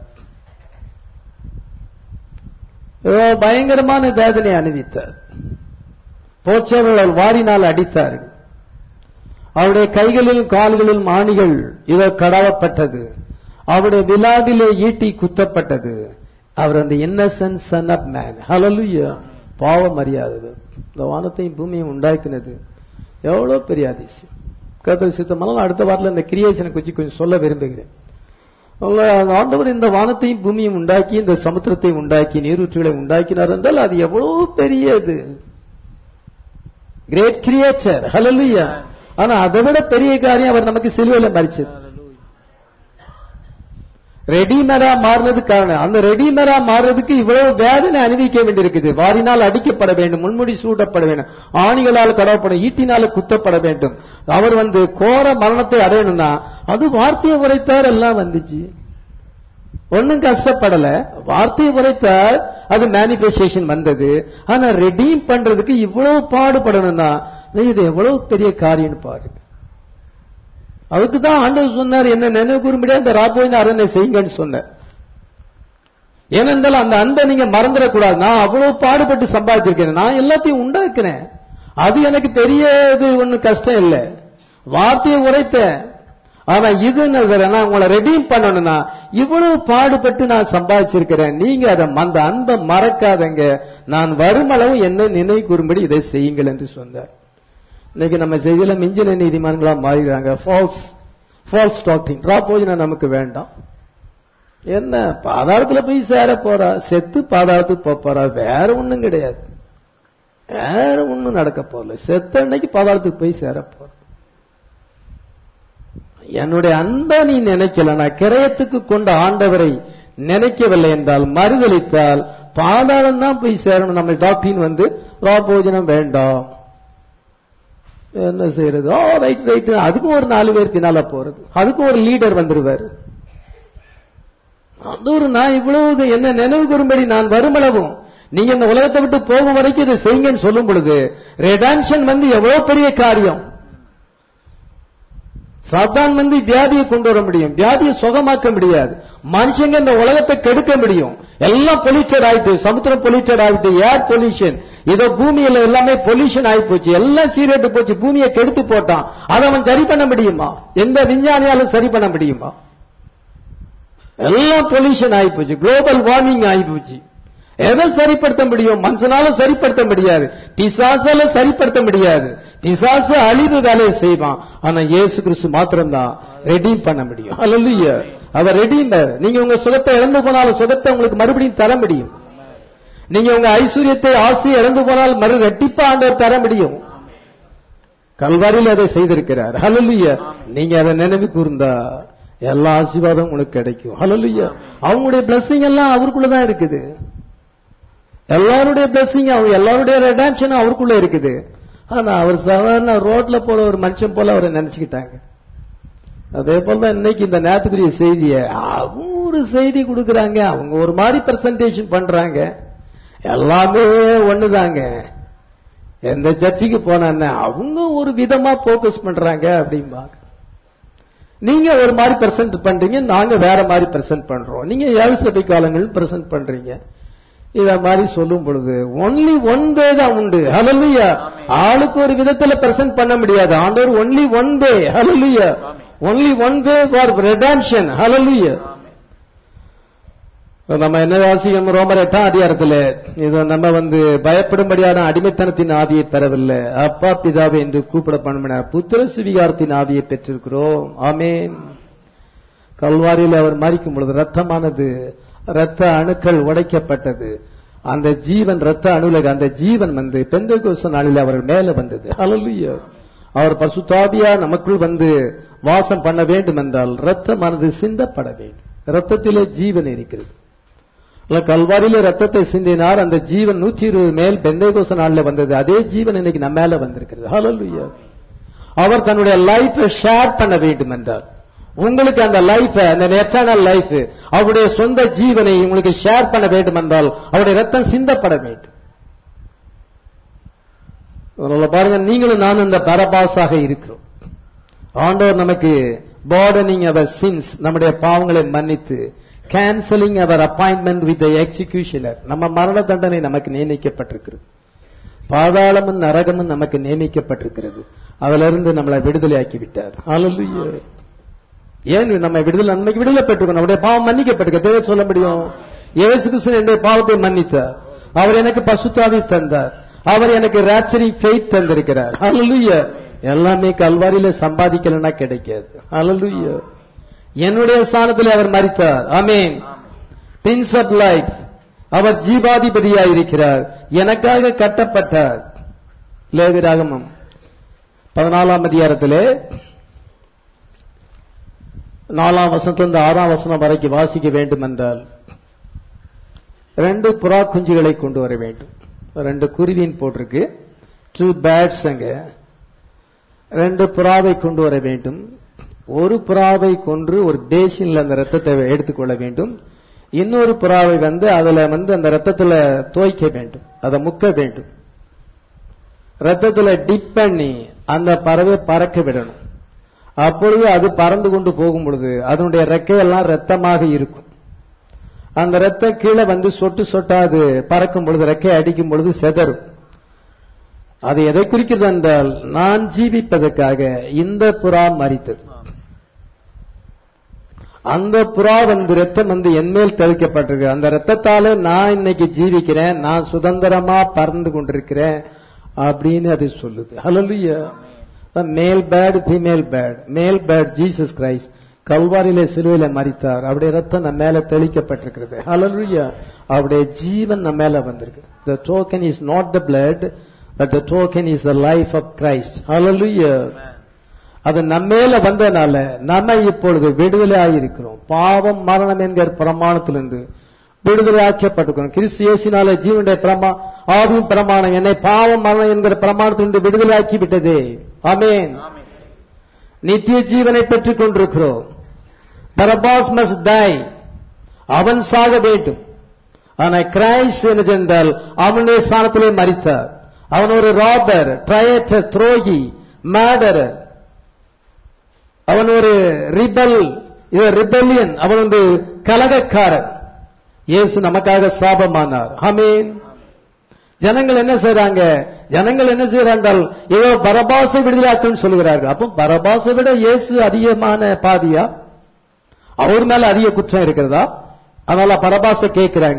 ஏதோ பயங்கரமான வேதனை அனுபவித்தார் போச்சவர்கள் அவர் வாரினால் அடித்தார்கள் அவருடைய கைகளிலும் கால்களிலும் ஆணிகள் இவர் கடவப்பட்டது அவருடைய விழாவிலே ஈட்டி குத்தப்பட்டது அவர் அந்த innocent son of man hallelujah பாவம் அறியாதது இந்த வானத்தையும் பூமியையும் உண்டாக்கினது எவ்வளவு பெரிய அதிசயம் கர்த்தர் சித்தமானால் அடுத்த வாரத்தில் இந்த கிரியேஷனை குறித்து கொஞ்சம் சொல்ல விரும்புகிறேன் அல்ல, அந்த ஆண்டவர் இந்த வானத்தையும் பூமியும் உண்டாக்கி இந்த சமுத்திரத்தை உண்டாக்கி நீரூற்றுகளை உண்டாக்கினார் என்றால் அது எவ்வளவு பெரியது கிரேட் கிரியேச்சர் ஹalleluya ஆனா அதை விட பெரிய காரியம் அவர் நமக்கு சிலுவையில மறிச்சது ரெடிமேடா மாறினது காரணம் அந்த ரெடிமேடா மாறுறதுக்கு இவ்வளவு வேதனை அனுபவிக்க வேண்டியிருக்குது வாரினால் அடிக்கப்பட வேண்டும் முன்முடி சூடப்பட வேண்டும் ஆணிகளால் கடவப்படும் ஈட்டினால் குத்தப்பட வேண்டும் அவர் வந்து கோர மரணத்தை அடையணும்னா அது வார்த்தையை உரைத்தார் எல்லாம் வந்துச்சு ஒண்ணும் கஷ்டப்படல வார்த்தையை உரைத்தார் அது மேனிபெஸ்டேஷன் வந்தது ஆனா ரெடீம் பண்றதுக்கு இவ்வளவு பாடுபடணும்னா இது எவ்வளவு பெரிய காரியம்னு பாருங்க அதுக்கு தான் ஆண்டவர் சொன்னார் என்ன நினைவு கூறும்படியா இந்த ராபோயின் அரண்யை செய்யுங்கன்னு சொன்னார் ஏனென்றால் அந்த அன்பை நீங்க மறந்துடக்கூடாது நான் அவ்வளவு பாடுபட்டு சம்பாதிச்சிருக்கேன் நான் எல்லாத்தையும் உண்டாக்குறேன் அது எனக்கு பெரிய இது ஒண்ணு கஷ்டம் இல்லை வார்த்தையை உரைத்தேன் ஆனா இது என்ன நான் உங்களை ரெடீம் பண்ணணும்னா இவ்வளவு பாடுபட்டு நான் சம்பாதிச்சிருக்கிறேன் நீங்க அதை அந்த அன்பை மறக்காதங்க நான் வருமளவு என்ன நினைவு கூறும்படி இதை செய்யுங்கள் என்று சொன்னார் இன்னைக்கு நம்ம செய்தியில மிஞ்சின நீதிமன்றங்களா மாறிடுறாங்க ஃபால்ஸ் ஃபால்ஸ் டாக்டிங் ராபோஜனம் நமக்கு வேண்டாம் என்ன பாதாளத்துல போய் சேர போறா செத்து பாதாளத்துக்கு போக போறா வேற ஒண்ணும் கிடையாது வேற ஒண்ணும் நடக்க போறல செத்த அன்னைக்கு பாதாளத்துக்கு போய் சேர போற என்னுடைய அன்பை நீ நினைக்கல நான் கிரயத்துக்கு கொண்ட ஆண்டவரை நினைக்கவில்லை என்றால் மறுதளித்தால் பாதாளம் தான் போய் சேரணும் நம்ம டாக்டின் வந்து ராபோஜனம் வேண்டாம் என்ன செய்யறது ஓ ரைட் ரைட் அதுக்கும் ஒரு நாலு பேர் பின்னால போறது அதுக்கும் ஒரு லீடர் வந்துருவாரு அந்த ஒரு நான் இவ்வளவு என்ன நினைவு கூறும்படி நான் வருமளவும் நீங்க இந்த உலகத்தை விட்டு போகும் வரைக்கும் இதை செய்யுங்கன்னு சொல்லும் பொழுது ரெடான்ஷன் வந்து எவ்வளவு பெரிய காரியம் சாத்தான் வந்து வியாதியை கொண்டு வர முடியும் வியாதியை சுகமாக்க முடியாது மனுஷங்க இந்த உலகத்தை கெடுக்க முடியும் எல்லாம் பொல்யூட்டட் ஆயிட்டு சமுத்திரம் பொல்யூட்டட் ஆயிட்டு ஏர் பொல்யூஷன் இதோ பூமியில எல்லாமே பொல்யூஷன் ஆகி போச்சு எல்லாம் சீரட்டு போச்சு பூமியை கெடுத்து போட்டான் அதை அவன் சரி பண்ண முடியுமா எந்த விஞ்ஞானியாலும் சரி பண்ண முடியுமா எல்லாம் பொல்யூஷன் ஆகி போச்சு குளோபல் வார்மிங் ஆகி போச்சு எதை சரிப்படுத்த முடியும் மனுஷனால சரிப்படுத்த முடியாது பிசாசால சரிப்படுத்த முடியாது பிசாசு அழிவு வேலையை செய்வான் ஆனா இயேசு கிறிஸ்து மாத்திரம்தான் ரெடீம் பண்ண முடியும் அல்ல அவர் ரெடீமர் நீங்க உங்க சுகத்தை இழந்து போனாலும் சுகத்தை உங்களுக்கு மறுபடியும் தர முடியும் நீங்க உங்க ஐஸ்வர்யத்தை ஆசை இழந்து போனால் மறு ரெட்டிப்பா ஆண்டவர் தர முடியும் கல்வாரியில் அதை செய்திருக்கிறார் ஹலலுயா நீங்க அதை நினைவு கூர்ந்தா எல்லா ஆசீர்வாதம் உங்களுக்கு கிடைக்கும் ஹலலுயா அவங்களுடைய பிளஸிங் எல்லாம் அவருக்குள்ளதான் இருக்குது எல்லாருடைய பிளஸிங் அவங்க எல்லாருடைய ரெடான்ஷனும் அவருக்குள்ள இருக்குது ஆனா அவர் சாதாரண ரோட்ல போற ஒரு மனுஷன் போல அவரை நினைச்சுக்கிட்டாங்க அதே போல தான் இன்னைக்கு இந்த நேரத்துக்குரிய செய்திய அவங்க ஒரு செய்தி கொடுக்கறாங்க அவங்க ஒரு மாதிரி பிரசன்டேஷன் பண்றாங்க எல்லாமே ஒண்ணுதாங்க எந்த சர்ச்சுக்கு போனா அவங்க ஒரு விதமா போக்கஸ் பண்றாங்க அப்படிம்பாங்க நீங்க ஒரு மாதிரி பிரசன்ட் பண்றீங்க நாங்க வேற மாதிரி பிரசன்ட் பண்றோம் நீங்க ஏழு சபை காலங்கள் பிரசன்ட் பண்றீங்க இத மாதிரி சொல்லும் பொழுது ஒன்லி ஒன் வே தான் உண்டு ஹலலுயா ஆளுக்கு ஒரு விதத்துல பிரசன்ட் பண்ண முடியாது ஆண்டவர் only one way hallelujah only one way for redemption hallelujah நம்ம என்ன வாசிக்கணும் ரோமர் எட்டாம் அதிகாரத்துல இது நம்ம வந்து பயப்படும்படியான அடிமைத்தனத்தின் ஆவியை பெறவில்லை அப்பா பிதாவே என்று கூப்பிட பண்ணுமினார் புத்திர சுவிகாரத்தின் ஆவியை பெற்றிருக்கிறோம் ஆமேன் கல்வாரியில் அவர் மறிக்கும் பொழுது ரத்தமானது ரத்த அணுக்கள் உடைக்கப்பட்டது அந்த ஜீவன் ரத்த அணுலக அந்த ஜீவன் வந்து பெந்தகோச நாளில் அவர் மேல வந்தது ஹalleluya அவர் பசுத்தாபியா நமக்குள் வந்து வாசம் பண்ண வேண்டும் என்றால் ரத்தமானது சிந்தப்பட வேண்டும் ரத்தத்திலே ஜீவன் இருக்கிறது இல்ல கல்வாரியில ரத்தத்தை சிந்தினார் அந்த ஜீவன் நூற்றி இருபது மேல் பெந்தேகோச நாள்ல வந்தது அதே ஜீவன் இன்னைக்கு நம்ம மேல வந்திருக்கிறது ஹalleluya அவர் தன்னுடைய லைஃபை ஷேர் பண்ண வேண்டும் என்றார் உங்களுக்கு அந்த லைஃப் அந்த எட்டர்னல் லைஃப் அவருடைய சொந்த ஜீவனை உங்களுக்கு ஷேர் பண்ண வேண்டும் என்றால் அவருடைய ரத்தம் சிந்தப்பட வேண்டும் அதனால பாருங்க நீங்களும் நானும் இந்த பரபாசாக இருக்கிறோம் ஆண்டவர் நமக்கு பார்டனிங் அவர் சின்ஸ் நம்முடைய பாவங்களை மன்னித்து கேன்சலிங் அவர் அப்பாயின்மெண்ட் வித் எக்ஸிகியூஷனர் நம்ம மரண தண்டனை நமக்கு நியமிக்கப்பட்டிருக்கிறது பாதாளமும் நரகமும் நமக்கு நியமிக்கப்பட்டிருக்கிறது அதுல இருந்து நம்மளை விடுதலையாக்கி விட்டார் ஹalleluya ஏன் நம்ம விடுதலை நன்மைக்கு விடுதலை பெற்றுக்கணும் நம்முடைய பாவம் மன்னிக்கப்பட்டிருக்க தேவை சொல்ல முடியும் இயேசு கிறிஸ்து என்னுடைய பாவத்தை மன்னித்தார் அவர் எனக்கு பசுத்தாவி தந்தார் அவர் எனக்கு ராச்சரிங் ஃபெய்த் தந்திருக்கிறார் ஹalleluya எல்லாமே கல்வாரியில சம்பாதிக்கலன்னா கிடைக்காது ஹalleluya என்னுடைய ஸ்தானத்தில் அவர் மரித்தார் ஆமென் பிரின்ஸ் ஆஃப் லைஃப் அவர் ஜீவாதிபதியாய் இருக்கிறார் எனக்காக கட்டப்பட்டார் லேவிராகமம் பதினாலாம் அதிகாரத்திலே நாலாம் வசனத்திலிருந்து ஆறாம் வசனம் வரைக்கும் வாசிக்க வேண்டும் என்றால் ரெண்டு புறா குஞ்சுகளை கொண்டு வர வேண்டும் ரெண்டு குருவின் போட்டிருக்கு டூ பேட்ஸ் அங்க ரெண்டு புறாவை கொண்டு வர வேண்டும் ஒரு புறாவை கொன்று ஒரு பேசின்ல அந்த ரத்தத்தை எடுத்துக்கொள்ள வேண்டும் இன்னொரு புறாவை வந்து அதுல வந்து அந்த ரத்தத்துல தோய்க்க வேண்டும் அதை முக்க வேண்டும் ரத்தத்துல டிப் பண்ணி அந்த பறவை பறக்க விடணும் அப்பொழுது அது பறந்து கொண்டு போகும் பொழுது அதனுடைய ரெக்கையெல்லாம் ரத்தமாக இருக்கும் அந்த ரத்தம் கீழே வந்து சொட்டு சொட்டா அது பறக்கும் பொழுது ரெக்கை அடிக்கும் பொழுது செதறும் அது எதை குறிக்கிறது என்றால் நான் ஜீவிப்பதற்காக இந்த புறா மறித்தது அந்த புறா வந்து ரத்தம் வந்து என்மேல் தெளிக்கப்பட்டிருக்கு அந்த ரத்தத்தால நான் இன்னைக்கு ஜீவிக்கிறேன் நான் சுதந்திரமா பறந்து கொண்டிருக்கிறேன் அப்படின்னு அது சொல்லுது hallelujah male bad female bad male bad Jesus Christ கல்வாரியிலே சிலுவையில மறித்தார் அவருடைய ரத்தம் நம்ம மேல தெளிக்கப்பட்டிருக்கிறது ஹalleluya அவருடைய ஜீவன் நம்ம மேல வந்திருக்கு the token is not the blood but the token is the life of Christ hallelujah அது நம்மேல வந்தனால நம்ம இப்பொழுது விடுதலை ஆகியிருக்கிறோம் பாவம் மரணம் என்கிற பிரமாணத்திலிருந்து விடுதலை ஆக்கப்பட்டிருக்கிறோம் கிறிஸ்து இயேசினால ஜீவனுடைய பிரமா ஆவியும் பிரமாணம் என்னை பாவம் மரணம் என்கிற பிரமாணத்திலிருந்து விடுதலை ஆக்கி விட்டதே ஆமென் நித்திய ஜீவனை பெற்றுக் கொண்டிருக்கிறோம் பரபாஸ் மஸ்ட் டை அவன் சாக வேண்டும் ஆனா கிரைஸ்ட் என்ன சென்றால் அவனுடைய ஸ்தானத்திலே மறித்தார் அவன் ஒரு ராபர் ட்ரையட்டர் துரோகி மேடர் அவன் ஒரு ரிபல் ரிபல்லியன் அவன் வந்து கலகக்காரன் இயேசு நமக்காக சாபமானார் ஆமென் ஜனங்கள் என்ன செய்றாங்க ஜனங்கள் என்ன செய்யறாங்கள் ஏதோ பரபாசை விடுதலாக்குன்னு சொல்லுகிறார்கள் அப்போ பரபாசை விட இயேசு அதிகமான பாதியா அவர் மேல அதிக குற்றம் இருக்கிறதா அதனால பரபாசை கேட்கிறாங்க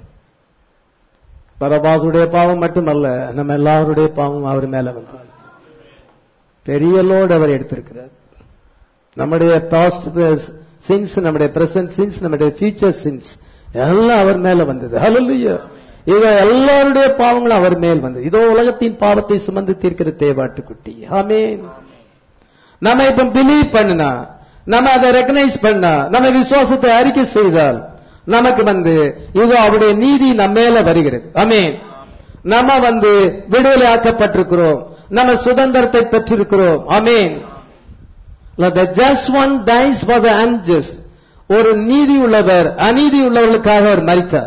பரபாசுடைய பாவம் மட்டுமல்ல நம்ம எல்லாருடைய பாவம் அவர் மேல வந்து பெரிய லோடு அவர் எடுத்திருக்கிறார் நம்முடைய பாஸ்ட் சின்ஸ் நம்முடைய பிரசன்ட் சின்ஸ் நம்முடைய ஃபியூச்சர் சின்ஸ் எல்லாம் அவர் மேல வந்தது ஹalleluya இவ எல்லாருடைய பாவங்களும் அவர் மேல் வந்தது இதோ உலகத்தின் பாவத்தை சுமந்து தீர்க்கிற தேவாட்டுக்குட்டி ஆமென் நம்ம இப்ப பிலீவ் பண்ணினா நம்ம அதை ரெக்கனைஸ் பண்ணா நம்ம விசுவாசத்தை அறிக்கை செய்தால் நமக்கு வந்து இதோ அவருடைய நீதி நம்ம மேல வருகிறது ஆமென் நம்ம வந்து விடுதலை ஆக்கப்பட்டிருக்கிறோம் நம்ம சுதந்திரத்தை பெற்றிருக்கிறோம் ஆமென் the just one dies for the unjust ஒரு நீதி உள்ளவர் அநீதி உள்ளவர்களுக்காக அவர் மரித்தார்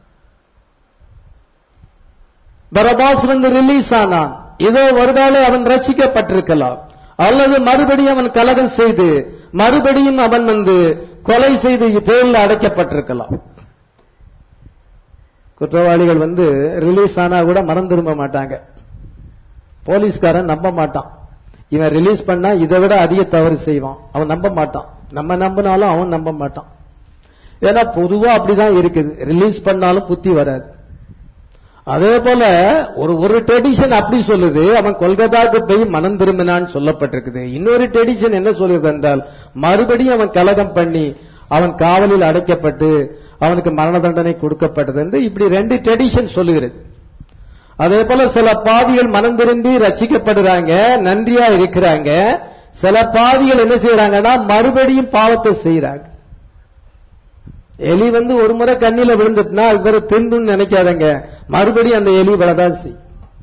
பரபாஸ் வந்து ரிலீஸ் ஆனான் இதோ ஒருவேளை அவன் ரசிக்கப்பட்டிருக்கலாம் அல்லது மறுபடியும் அவன் கலகம் செய்து மறுபடியும் அவன் வந்து கொலை செய்து ஜெயிலில் அடைக்கப்பட்டிருக்கலாம் குற்றவாளிகள் வந்து ரிலீஸ் ஆனா கூட மனம் திரும்ப மாட்டாங்க போலீஸ்காரன் நம்ப மாட்டான் இவன் ரிலீஸ் பண்ணா இதை விட அதிக தவறு செய்வான் அவன் நம்ப மாட்டான் நம்ம நம்பினாலும் அவன் நம்ப மாட்டான் ஏன்னா பொதுவா அப்படிதான் இருக்குது ரிலீஸ் பண்ணாலும் புத்தி வராது அதே போல ஒரு ஒரு ட்ரெடிஷன் அப்படி சொல்லுது அவன் கொல்கத்தாக்கு போய் மனம் திரும்பினான்னு சொல்லப்பட்டிருக்குது இன்னொரு ட்ரெடிஷன் என்ன சொல்லுது என்றால் மறுபடியும் அவன் கலகம் பண்ணி அவன் காவலில் அடைக்கப்பட்டு அவனுக்கு மரண தண்டனை கொடுக்கப்பட்டது என்று இப்படி ரெண்டு ட்ரெடிஷன் சொல்லுகிறது அதே போல சில பாவிகள் மனம் திரும்பி ரசிக்கப்படுறாங்க நன்றியா இருக்கிறாங்க சில பாவிகள் என்ன செய்யறாங்கன்னா மறுபடியும் பாவத்தை செய்யறாங்க எலி வந்து ஒரு முறை கண்ணில விழுந்துட்டுனா அது பேர திண்டுன்னு நினைக்காதங்க மறுபடியும் அந்த எலி விழதான் செய்யும்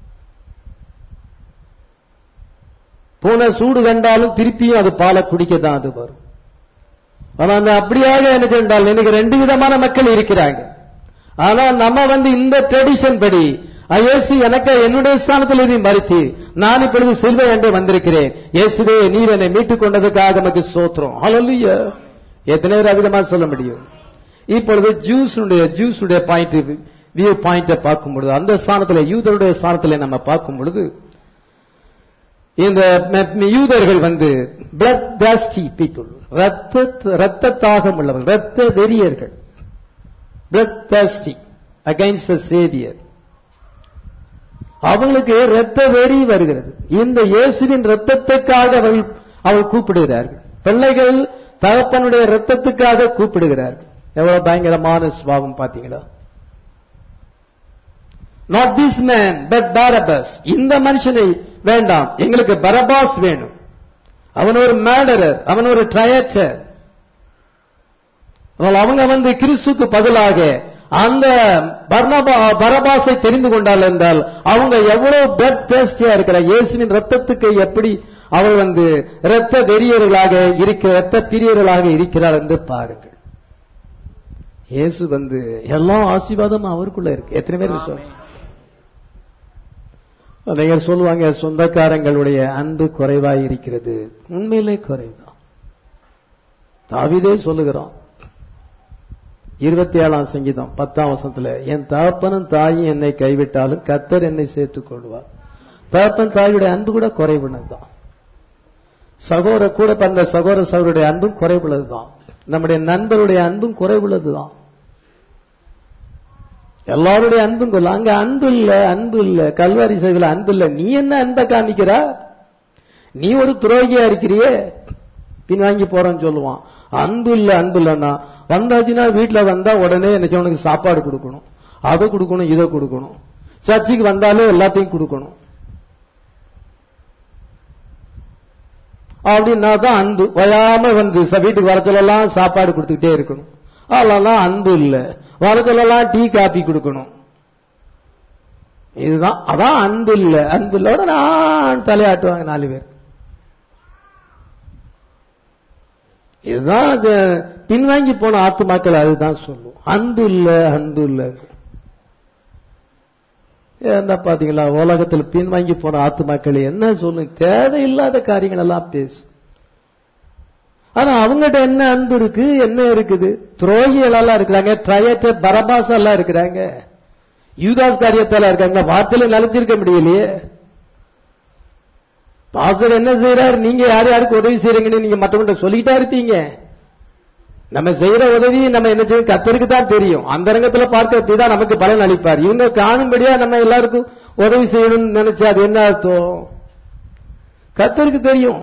பூனை சூடு கண்டாலும் திருப்பியும் அது பாலை குடிக்கத்தான் அது வரும் ஆனா அந்த அப்படியாக என்ன சென்றால் இன்னைக்கு ரெண்டு விதமான மக்கள் இருக்கிறாங்க ஆனா நம்ம வந்து இந்த ட்ரெடிஷன் படி இயேசு எனக்கு என்னுடைய ஸ்தானத்தில் நீ மறுத்தி நான் இப்பொழுது சில்வை என்று வந்திருக்கிறேன் இயேசுவே நீர் என்னை மீட்டுக் கொண்டதுக்காக நமக்கு சோத்திரம் ஹalleluya எத்தனை விதமா சொல்ல முடியும் இப்பொழுது ஜூஸுடைய ஜூஸுடைய பாயிண்ட் வியூ பாயிண்ட பார்க்கும் பொழுது அந்த ஸ்தானத்தில் யூதருடைய ஸ்தானத்தில் நம்ம பார்க்கும் பொழுது இந்த ம- யூதர்கள் வந்து பிளட் பிளாஸ்டி பீப்புள் ரத்த ரத்த தாகம் உள்ளவர்கள் ரத்த வெறியர்கள் பிளட் பிளாஸ்டி அகைன்ஸ்ட் த சேவியர் அவங்களுக்கு இரத்த வெறி வருகிறது இந்த இயேசுவின் ரத்தத்துக்காக அவள் அவள் கூப்பிடுகிறார்கள் பிள்ளைகள் தகப்பனுடைய ரத்தத்துக்காக கூப்பிடுகிறார்கள் எவ்வளவு பயங்கரமான சுபாவம் பாத்தீங்களா not this man but Barabbas இந்த மனுஷனை வேண்டாம் எங்களுக்கு பரபாஸ் வேணும் அவன் ஒரு மேடரர் அவன் ஒரு ட்ரையச்சர் அவங்க வந்து கிறிஸ்துக்கு பதிலாக அந்த பர்னபா பரபாசை தெரிந்து கொண்டால் என்றால் அவங்க எவ்வளவு பிளட் டேஸ்டியா இருக்கிறார் இயேசுவின் ரத்தத்துக்கு எப்படி அவர் வந்து இரத்த வெறியர்களாக இருக்கிற இரத்த பிரியர்களாக இருக்கிறார் என்று பாருங்கள் இயேசு வந்து எல்லா ஆசீர்வாதமும் அவருக்குள்ள இருக்கு எத்தனை பேர் விசுவாசம் அநேகர் சொல்லுவாங்க சொந்தக்காரங்களுடைய அன்பு குறைவாய் இருக்கிறது உண்மையிலே குறைவுதான் தாவிதே சொல்லுகிறோம் இருபத்தி ஏழாம் சங்கீதம் பத்தாம் வசனத்துல என் தகப்பனும் தாயும் என்னை கைவிட்டாலும் கத்தர் என்னை சேர்த்துக் கொள்வார் தகப்பன் தாயுடைய அன்பு கூட குறைவுனதுதான் சகோதர கூட பிறந்த சகோதர சகோதருடைய அன்பும் குறைவுள்ளதுதான் நம்முடைய நண்பருடைய அன்பும் குறைவுள்ளதுதான் எல்லாருடைய அன்பும் கொள்ள அங்க அன்பு இல்ல அன்பு இல்ல கல்வாரி சேவையில் அன்பு இல்ல நீ என்ன அன்பை காமிக்கிறா நீ ஒரு துரோகியா இருக்கிறியே பின்வாங்கி போறேன்னு சொல்லுவான் அன்பு இல்ல அன்பு இல்லன்னா வந்தாச்சுன்னா வீட்டுல வந்தா உடனே எனக்கு உனக்கு சாப்பாடு கொடுக்கணும் அதை கொடுக்கணும் இதை கொடுக்கணும் சர்ச்சுக்கு வந்தாலே எல்லாத்தையும் கொடுக்கணும் அப்படின்னா தான் அன்பு வயாம வந்து ச- வீட்டுக்கு வர சொல்லலாம் சாப்பாடு கொடுத்துக்கிட்டே இருக்கணும் அதெல்லாம் அன்பு இல்ல வர சொல்லலாம் டீ காபி கொடுக்கணும் இதுதான் அதான் அன்பு இல்ல அன்பு இல்ல உடனே நான் தலையாட்டுவாங்க நாலு பேர் இதுதான் அது பின்வாங்கி போன ஆத்துமாக்கள் அதுதான் சொல்லும் அன்பு இல்ல அன்பு இல்ல என்ன பாத்தீங்களா உலகத்தில் பின்வாங்கி போன ஆத்துமாக்கள் என்ன சொல்லும் தேவையில்லாத காரியங்கள் எல்லாம் பேசும் ஆனா அவங்ககிட்ட என்ன அன்பு இருக்கு என்ன இருக்குது துரோகிகள் எல்லாம் இருக்கிறாங்க ட்ரையற்ற பரபாசம் எல்லாம் இருக்கிறாங்க யூதாஸ் காரியத்தால இருக்காங்க வார்த்தையில நிலைச்சிருக்க முடியலையே பாஸ்டர் என்ன செய்யறாரு நீங்க யார் யாருக்கு உதவி செய்றீங்கன்னு நீங்க மற்றவங்கள்ட்ட சொல்லிக்கிட்டா இருப்பீங்க நம்ம செய்யற உதவி நம்ம என்ன செய்யும் கத்தருக்கு தான் தெரியும் அந்த ரங்கத்துல பார்க்கறது தான் நமக்கு பலன் அளிப்பார் இவங்க காணும்படியா நம்ம எல்லாருக்கும் உதவி செய்யணும்னு நினைச்சா அது என்ன அர்த்தம் கத்தருக்கு தெரியும்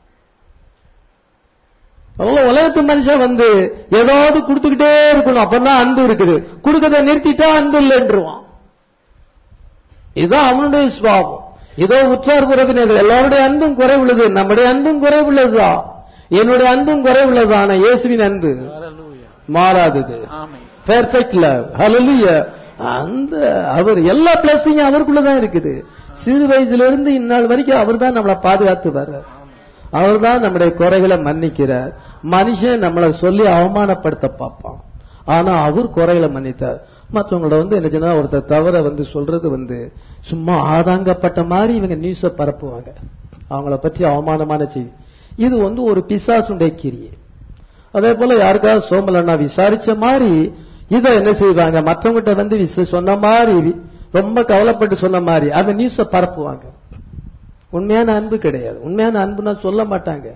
அவ்வளவு உலகத்து மனுஷன் வந்து ஏதாவது கொடுத்துக்கிட்டே இருக்கணும் அப்பதான் அன்பு இருக்குது கொடுக்கறத நிறுத்திட்டா அன்பு இல்லைன்றுவான் இதுதான் அவனுடைய சுவாபம் இதோ உற்றார் உறவினர்கள் எல்லாருடைய அன்பும் குறைவுள்ளது நம்முடைய அன்பும் குறைவுள்ளதுதான் என்னுடைய அன்பும் குறைவுள்ளது ஆனா இயேசுவின் அன்பு Hallelujah. மாறாதது Amen. பெர்ஃபெக்ட் லவ் ஹalleluya அந்த அவர் எல்லா பிளஸிங்கும் அவருக்குள்ளதான் இருக்குது சிறு வயசுல இருந்து இந்நாள் வரைக்கும் அவர் தான் நம்மளை பாதுகாத்து வர்றார் அவர் தான் நம்முடைய குறைகளை மன்னிக்கிறார் மனுஷன் நம்மளை சொல்லி அவமானப்படுத்த பார்ப்பான் ஆனா அவர் குறைகளை மன்னித்தார் மற்றவங்கள வந்து என்ன சொன்னா ஒருத்தர் தவற வந்து சொல்றது வந்து சும்மா ஆதாங்கப்பட்ட மாதிரி இவங்க நியூஸ பரப்புவாங்க அவங்கள பற்றி அவமானமான செய்தி இது வந்து ஒரு பிசாசுடைய கிரியை அதே போல யாருக்காவது சோமலண்ணா விசாரிச்ச மாதிரி இதை என்ன செய்வாங்க மற்றவங்கிட்ட வந்து விச- சொன்ன மாதிரி ரொம்ப கவலைப்பட்டு சொன்ன மாதிரி அந்த நியூஸ பரப்புவாங்க உண்மையான அன்பு கிடையாது உண்மையான அன்புனா சொல்ல மாட்டாங்க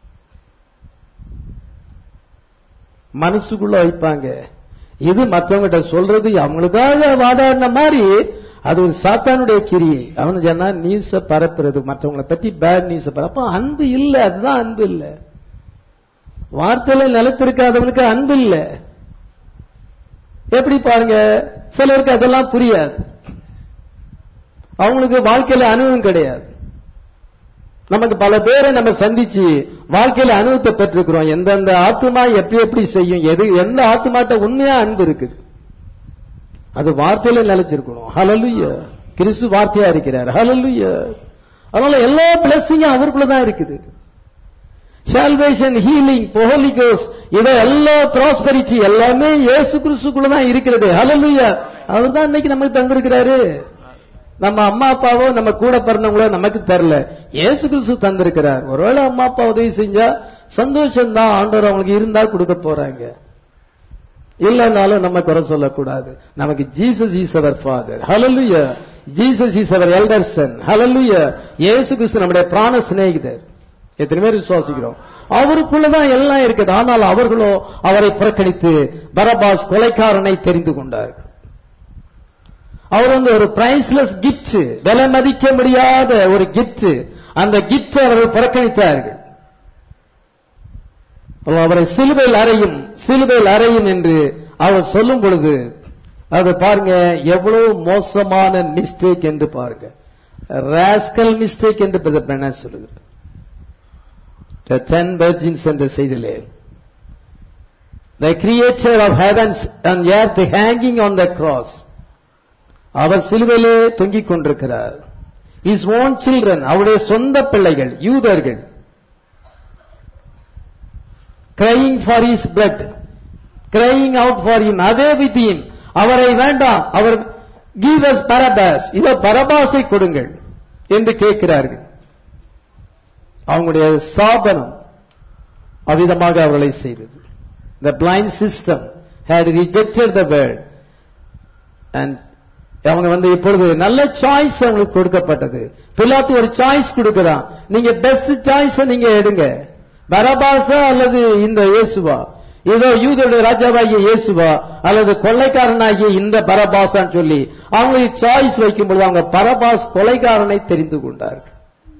மனசுக்குள்ள வைப்பாங்க இது மற்றவங்கிட்ட சொல்றது அவங்களுக்காக வாதாடின மாதிரி அது ஒரு சாத்தானுடைய கிரியை அவனு சொன்னா நியூஸ பரப்புறது மற்றவங்களை பத்தி பேட் நியூஸ பரப்ப அன்பு இல்ல அதுதான் அன்பு இல்ல வார்த்தையில நிலைத்திருக்காதவனுக்கு அன்பு இல்ல எப்படி பாருங்க சிலருக்கு அதெல்லாம் புரியாது அவங்களுக்கு வாழ்க்கையில அனுபவம் கிடையாது நமக்கு பல பேரை நம்ம சந்திச்சு வாழ்க்கையில அனுபவத்தை பெற்றிருக்கிறோம் எந்தெந்த ஆத்துமா எப்படி எப்படி செய்யும் எது எந்த ஆத்துமாட்ட உண்மையா அன்பு இருக்குது அது வார்த்தையில நிலைச்சிருக்கணும் ஹalleluya கிறிஸ்து வார்த்தையா இருக்கிறார் ஹalleluya அதனால எல்லா பிளஸிங்கும் அவருக்குள்ள தான் இருக்குது சால்வேஷன் ஹீலிங் ஹோலி கோஸ் இவை எல்லா ப்ராஸ்பரிட்டி எல்லாமே இயேசு கிறிஸ்துக்குள்ள தான் இருக்கிறது ஹalleluya அவர் தான் இன்னைக்கு நமக்கு தந்திருக்கிறாரு நம்ம அம்மா அப்பாவோ நம்ம கூட பிறந்தவங்களோ நமக்கு தரல இயேசு கிறிஸ்து தந்திருக்கிறார் ஒருவேளை அம்மா அப்பா உதவி செஞ்சா சந்தோஷம் தான் ஆண்டவர் அவங்களுக்கு இருந்தா கொடுக்க போறாங்க இல்லைனாலும் நம்ம குறை சொல்லக்கூடாது நமக்கு Jesus is our father hallelujah Jesus is our elder son hallelujah இயேசு கிறிஸ்து நம்முடைய பிராண சிநேகிதர் எத்தனை பேர் விசுவாசிக்கிறோம் அவருக்குள்ளதான் எல்லாம் இருக்குது ஆனால் அவர்களோ அவரை புறக்கணித்து பரபாஸ் கொலைக்காரனை தெரிந்து கொண்டார்கள் அவர் வந்து ஒரு பிரைஸ்லெஸ் கிஃப்ட் விலை மதிக்க முடியாத ஒரு கிஃப்ட் அந்த கிஃப்ட் அவர்கள் புறக்கணித்தார்கள் அவரை சிலுவையில் அறையும் சிலுவையில் அறையும் என்று அவர் சொல்லும் பொழுது அது பாருங்க எவ்வளவு மோசமான மிஸ்டேக் என்று பாருங்க ராஸ்கல் மிஸ்டேக் என்று பெண்ண சொல்லுகிறார் டென் வெர்ஜின்ஸ் என்ற செய்திலே The creator of heavens and earth hanging on the cross. அவர் சிலுவையிலே தொங்கிக் கொண்டிருக்கிறார் இஸ் ஓன் சில்ட்ரன் அவருடைய சொந்த பிள்ளைகள் யூதர்கள் crying for his blood crying out for him அதே விதியின் அவரை வேண்டாம் அவர் கிவ் அஸ் பரபாஸ் இதோ பரபாசை கொடுங்கள் என்று கேட்கிறார்கள் அவங்களுடைய சாபனம் அவ்விதமாக அவர்களை செய்தது the blind system had rejected the word and அவங்க வந்து இப்பொழுது நல்ல சாய்ஸ் அவங்களுக்கு கொடுக்கப்பட்டது பிலாத்து ஒரு சாய்ஸ் கொடுக்கிறான் நீங்க பெஸ்ட் சாய்ஸ் நீங்க எடுங்க பரபாசா அல்லது இந்த இயேசுவா ஏதோ யூதருடைய ராஜாவாகிய இயேசுவா அல்லது கொள்ளைக்காரனாகிய இந்த பரபாசான்னு சொல்லி அவங்களுக்கு சாய்ஸ் வைக்கும் பொழுது அவங்க பரபாஸ் கொலைகாரனை தெரிந்து கொண்டார்கள்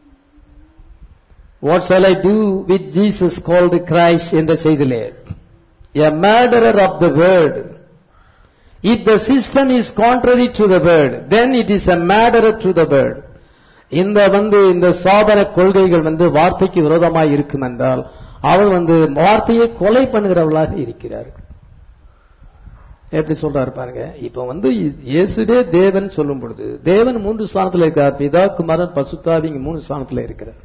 what shall I do with Jesus called Christ என்ற செய்திலே a murderer of the word if the system is contrary to the word then it is a murderer to the word இந்த வந்து இந்த சாதன கொள்கைகள் வந்து வார்த்தைக்கு விரோதமாய் இருக்கும் என்றால் அவள் வந்து வார்த்தையை கொலை பண்ணுகிறவளாக இருக்கிறார்கள் எப்படி சொல்றாரு பாருங்க இப்ப வந்து இயேசுவே தேவன் சொல்லும் பொழுது தேவன் மூன்று ஸ்தானத்துல இருக்கிறார் பிதா குமாரன் பசுத்தாவி இங்க மூணு ஸ்தானத்துல இருக்கிறார்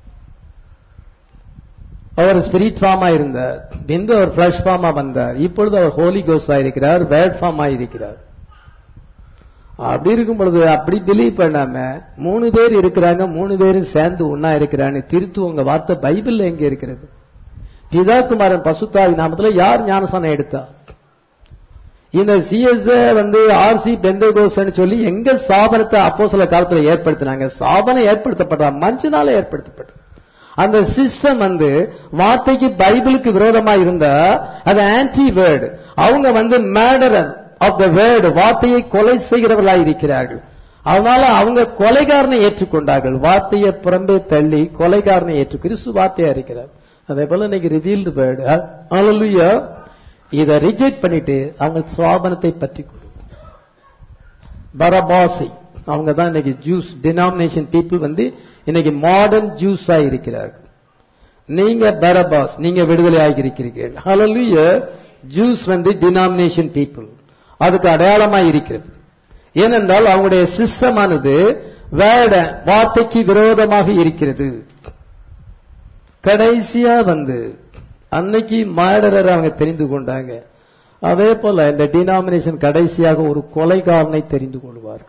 அவர் ஸ்பிரிட் ஃபார்மா இருந்தார் பின்பு அவர் பிளஷ் ஃபார்மா வந்தார் இப்பொழுது அவர் ஹோலி கோஸ் இருக்கிறார் வேர்ட் ஃபார்மா இருக்கிறார் அப்படி இருக்கும் பொழுது அப்படி பிலீவ் பண்ணாம மூணு பேர் இருக்கிறாங்க மூணு பேரும் சேர்ந்து ஒன்னா இருக்கிறான்னு திருத்து உங்க வார்த்தை பைபிள்ல எங்க இருக்கிறது பிதா குமாரன் பசுத்தாவி நாமத்துல யார் ஞானசானம் எடுத்தா இந்த சிஎஸ் வந்து ஆர்சி பெந்தகோஸ்னு சொல்லி எங்க ஸ்தாபனத்தை அப்போ சில காலத்துல ஏற்படுத்தினாங்க ஸ்தாபனம் ஏற்படுத்தப்பட்டா மஞ்சனால ஏற்படுத்தப்பட்டது அந்த சிஸ்டம் வந்து வார்த்தைக்கு பைபிளுக்கு விரோதமா இருந்தா அது ஆன்டி வேர்டு அவங்க வந்து மேடரர் ஆஃப் த வேர்டு வார்த்தையை கொலை செய்கிறவர்களாய் இருக்கிறார்கள் அதனால அவங்க கொலைகாரனை ஏற்றுக்கொண்டார்கள் வார்த்தையை புறம்பே தள்ளி கொலைகாரனை ஏற்று கிறிஸ்து வார்த்தையா இருக்கிறார் அதே போல இன்னைக்கு ரிவீல்டு வேர்டு அலலுயா இதை ரிஜெக்ட் பண்ணிட்டு அவங்க சுவாபனத்தை பற்றி பரபாசை அவங்க தான் இன்னைக்கு ஜூஸ் டினாமினேஷன் பீப்புள் வந்து இன்னைக்கு மாடர்ன் ஜூஸா இருக்கிறார்கள் நீங்க பரபாஸ் நீங்க விடுதலை ஆகியிருக்கிறீர்கள் ஹalleluya ஜூஸ் வந்து டினாமினேஷன் பீப்புள் அதுக்கு அடையாளமா இருக்கிறது ஏனென்றால் அவங்களுடைய சிஸ்டமானது வேட வார்த்தைக்கு விரோதமாக இருக்கிறது கடைசியா வந்து அன்னைக்கு மாடரர் அவங்க தெரிந்து கொண்டாங்க அதே போல இந்த டினாமினேஷன் கடைசியாக ஒரு கொலைகாரனை தெரிந்து கொள்வார்கள்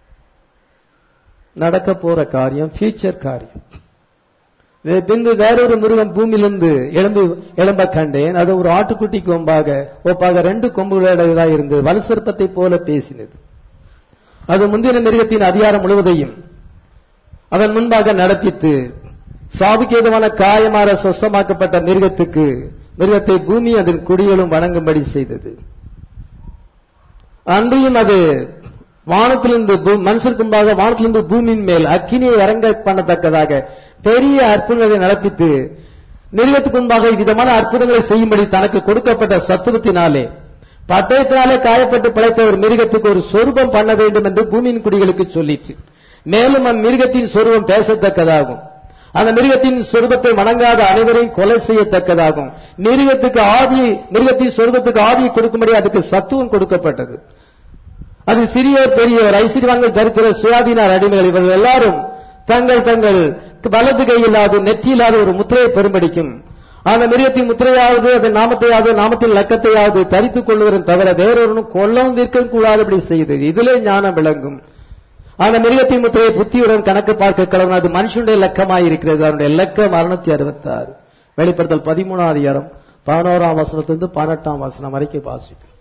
நடக்க போற காரியம் ஃபியூச்சர் காரியம் பின்பு வேறொரு மிருகம் பூமியிலிருந்து எழும்பி எழும்ப கண்டேன் அது ஒரு ஆட்டுக்குட்டி கொம்பாக ஒப்பாக ரெண்டு கொம்புகளோட இருந்து வலுசற்பத்தை போல பேசினது அது முந்தின மிருகத்தின் அதிகாரம் முழுவதையும் அதன் முன்பாக நடப்பித்து சாவுக்கேதுவான காயமாற சொசமாக்கப்பட்ட மிருகத்துக்கு மிருகத்தை பூமி அதன் குடிகளும் வணங்கும்படி செய்தது அன்றையும் அது வானத்திலிருந்து மனுஷருக்கு முன்பாக வானத்திலிருந்து பூமியின் மேல் அக்கினியை இறங்க பண்ணத்தக்கதாக பெரிய அற்புதங்களை நடப்பித்து மிருகத்துக்கு முன்பாக விதமான அற்புதங்களை செய்யும்படி தனக்கு கொடுக்கப்பட்ட சத்துவத்தினாலே பட்டயத்தினாலே காயப்பட்டு பிழைத்த ஒரு மிருகத்துக்கு ஒரு சொரூபம் பண்ண வேண்டும் என்று பூமியின் குடிகளுக்கு சொல்லிற்று மேலும் அம்மிருகத்தின் சொரூபம் பேசத்தக்கதாகும் அந்த மிருகத்தின் சொருபத்தை வணங்காத அனைவரையும் கொலை செய்யத்தக்கதாகும் மிருகத்துக்கு ஆவி மிருகத்தின் சொருபத்துக்கு ஆவியை கொடுக்கும்படி அதுக்கு சத்துவம் கொடுக்கப்பட்டது அது சிறியோர் பெரியோர் ஐஸ்வர்யவான்கள் தரித்திர சுயாதீனார் அடிமைகள் இவர்கள் எல்லாரும் தங்கள் தங்கள் வலது கையில்லாது நெற்றியில்லாத ஒரு முத்திரையை பெரும்படிக்கும் அந்த மிருகத்தின் முத்திரையாவது அதன் நாமத்தையாவது நாமத்தின் லக்கத்தையாவது தரித்துக் கொள்வதன் தவிர வேறொருவனும் கொல்லவும் விற்க கூடாதபடி செய்தது இதிலே ஞானம் விளங்கும் அந்த மிருகத்தின் முத்திரையை புத்தியுடன் கணக்கு பார்க்க கடவுள் அது மனுஷனுடைய லக்கமாய் இருக்கிறது அதனுடைய லக்கம் அறுநூத்தி அறுபத்தி ஆறு வெளிப்படுத்தல் பதிமூணாம் அதிகாரம் பதினோராம் வசனத்திலிருந்து பதினெட்டாம் வசனம் வரைக்கும் வாசிக்கும்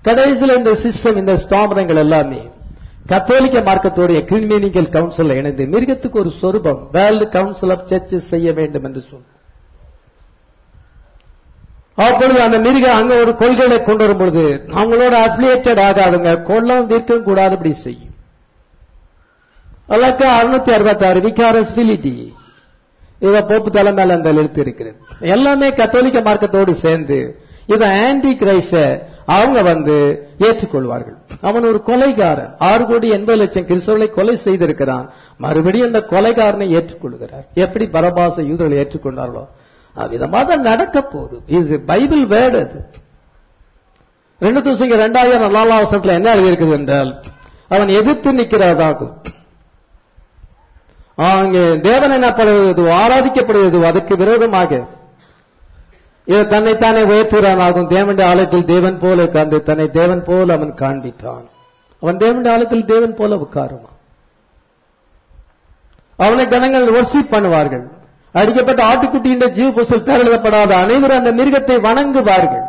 கடைசியில் இந்த சிஸ்டம் இந்த ஸ்தாபனங்கள் எல்லாமே கத்தோலிக்க மார்க்கத்தோடைய கிரிமினிக்கல் கவுன்சில் இணைந்து மிருகத்துக்கு ஒரு சொரூபம் வேர்ல்டு கவுன்சில் ஆஃப் சர்ச்சஸ் செய்ய வேண்டும் என்று சொன்ன அப்பொழுது அந்த மிருகம் அங்க ஒரு கொள்கைகளை கொண்டு வரும் பொழுது அவங்களோட அப்ளியேட்டட் ஆகாதுங்க கொல்லம் விற்கவும் கூடாதுபடி செய்யும் அல்லக்க அறுநூத்தி அறுபத்தி ஆறு விகாரஸ் பிலிட்டி இத போப்பு தலைமையில அந்த எழுத்து இருக்கிறது எல்லாமே கத்தோலிக்க மார்க்கத்தோடு சேர்ந்து இத ஆன்டி கிரைஸ அவங்க வந்து ஏற்றுக்கொள்வார்கள் அவன் ஒரு கொலைகாரன் ஆறு கோடி எண்பது லட்சம் கிறிஸ்தவர்களை கொலை செய்திருக்கிறான் மறுபடியும் அந்த கொலைகாரனை ஏற்றுக்கொள்கிறார் எப்படி பரபாச யூதர்களை ஏற்றுக்கொண்டார்களோ அவ்விதமா தான் நடக்க போகுது இது பைபிள் வேர்டு அது ரெண்டு தூசிங்க ரெண்டாயிரம் நாலாம் வருஷத்துல என்ன எழுதியிருக்குது என்றால் அவன் எதிர்த்து நிற்கிறதாகும் அங்கே தேவன் எனப்படுவது ஆராதிக்கப்படுவது அதுக்கு விரோதமாக இது தன்னைத்தானே உயர்த்துகிறானாகும் தேவனுடைய ஆலயத்தில் தேவன் போல உட்கார்ந்து தன்னை தேவன் போல அவன் காண்பித்தான் அவன் தேவனுடைய ஆலயத்தில் தேவன் போல உட்காருவான் அவனை கணங்கள் ஒர்ஷிப் பண்ணுவார்கள் அடிக்கப்பட்ட ஆட்டுக்குட்டியின் ஜீவ புசல் பேரெழுதப்படாத அனைவரும் அந்த மிருகத்தை வணங்குவார்கள்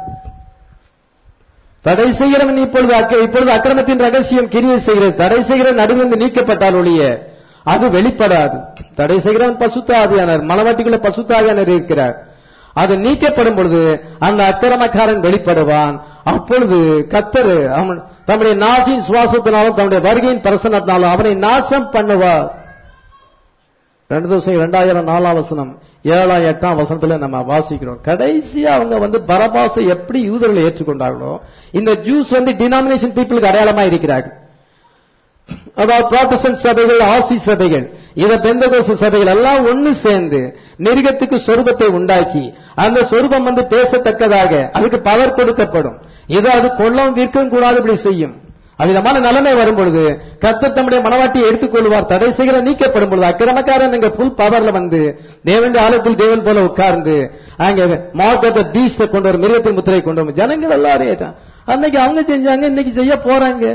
தடை செய்கிறவன் இப்பொழுது அக்க- இப்பொழுது அக்கிரமத்தின் ரகசியம் கிரியை செய்கிறது தடை செய்கிற நடுவிலிருந்து நீக்கப்பட்டால் ஒழிய அது வெளிப்படாது தடை செய்கிறவன் பசுத்தாவியானர் மனவாட்டிக்குள்ள பசுத்தாவியானர் இருக்கிறார் அது நீக்கப்படும் பொழுது அந்த அக்கிரமக்காரன் வெளிப்படுவான் அப்பொழுது கத்தர் அவன் தம்முடைய நாசின் சுவாசத்தினாலும் தம்முடைய வருகையின் பிரசனத்தினாலும் அவனை நாசம் பண்ணுவார் ரெண்டு தோசை ரெண்டாயிரம் நாலாம் வசனம் ஏழாம் எட்டாம் வசனத்துல நம்ம வாசிக்கிறோம் கடைசியா அவங்க வந்து பரபாசை எப்படி யூதர்களை ஏற்றுக்கொண்டார்களோ இந்த ஜூஸ் வந்து டினாமினேஷன் பீப்புளுக்கு அடையாளமா இருக்கிறார்கள் அதாவது ப்ராட்டஸ்டன்ட் சபைகள் ஆசி சபைகள் இத பெந்தகோச சபைகள் எல்லாம் ஒண்ணு சேர்ந்து மிருகத்துக்கு சொரூபத்தை உண்டாக்கி அந்த சொரூபம் வந்து பேசத்தக்கதாக அதுக்கு பவர் கொடுக்கப்படும் இதை அது கொள்ளவும் விற்கவும் கூடாது இப்படி செய்யும் அவ்விதமான நிலைமை வரும் பொழுது கர்த்தர் தம்முடைய மனவாட்டியை எடுத்துக்கொள்வார் தடை செய்கிற நீக்கப்படும் பொழுது அக்கிரமக்காரன் அங்க ஃபுல் பவர்ல வந்து தேவனுடைய ஆலயத்தில் தேவன் போல உட்கார்ந்து அங்க மார்க்கத்தை பீஸ்ட கொண்டு வரும் மிருகத்தின் முத்திரை கொண்டு வரும் ஜனங்கள் எல்லாரும் ஏற்றான். அன்னைக்கு அவங்க செஞ்சாங்க இன்னைக்கு செய்ய போறாங்க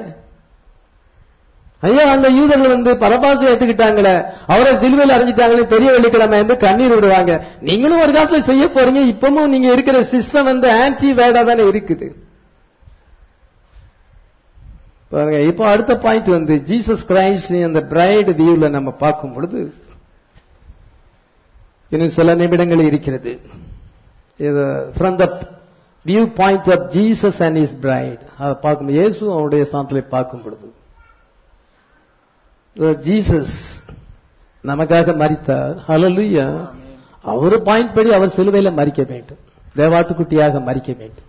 ஐயா அந்த யூதர்கள் வந்து பரபாசை ஏத்துக்கிட்டாங்களே அவரை சிலுவையில் அரைஞ்சிட்டாங்களே பெரிய வெள்ளிக்கிழமை வந்து கண்ணீர் விடுவாங்க நீங்களும் ஒரு காலத்துல செய்ய போறீங்க இப்பவும் நீங்க இருக்கிற சிஸ்டம் வந்து ஆன்டி வேடா தானே இருக்குது பாருங்க இப்போ அடுத்த பாயிண்ட் வந்து ஜீசஸ் கிரைஸ்ட் அந்த பிரைட் வியூல நம்ம பார்க்கும் பொழுது இன்னும் சில நிமிடங்கள் இருக்கிறது இது from the view point of Jesus and his bride அதை பார்க்கும் இயேசு அவருடைய ஸ்தானத்திலே பார்க்கும் பொழுது ஜீசஸ் நமக்காக மரித்தார் ஹalleluya அவர் பாயிண்ட் படி அவர் சிலுவையில மரிக்க வேண்டும் தேவாட்டுக்குட்டியாக மரிக்க வேண்டும்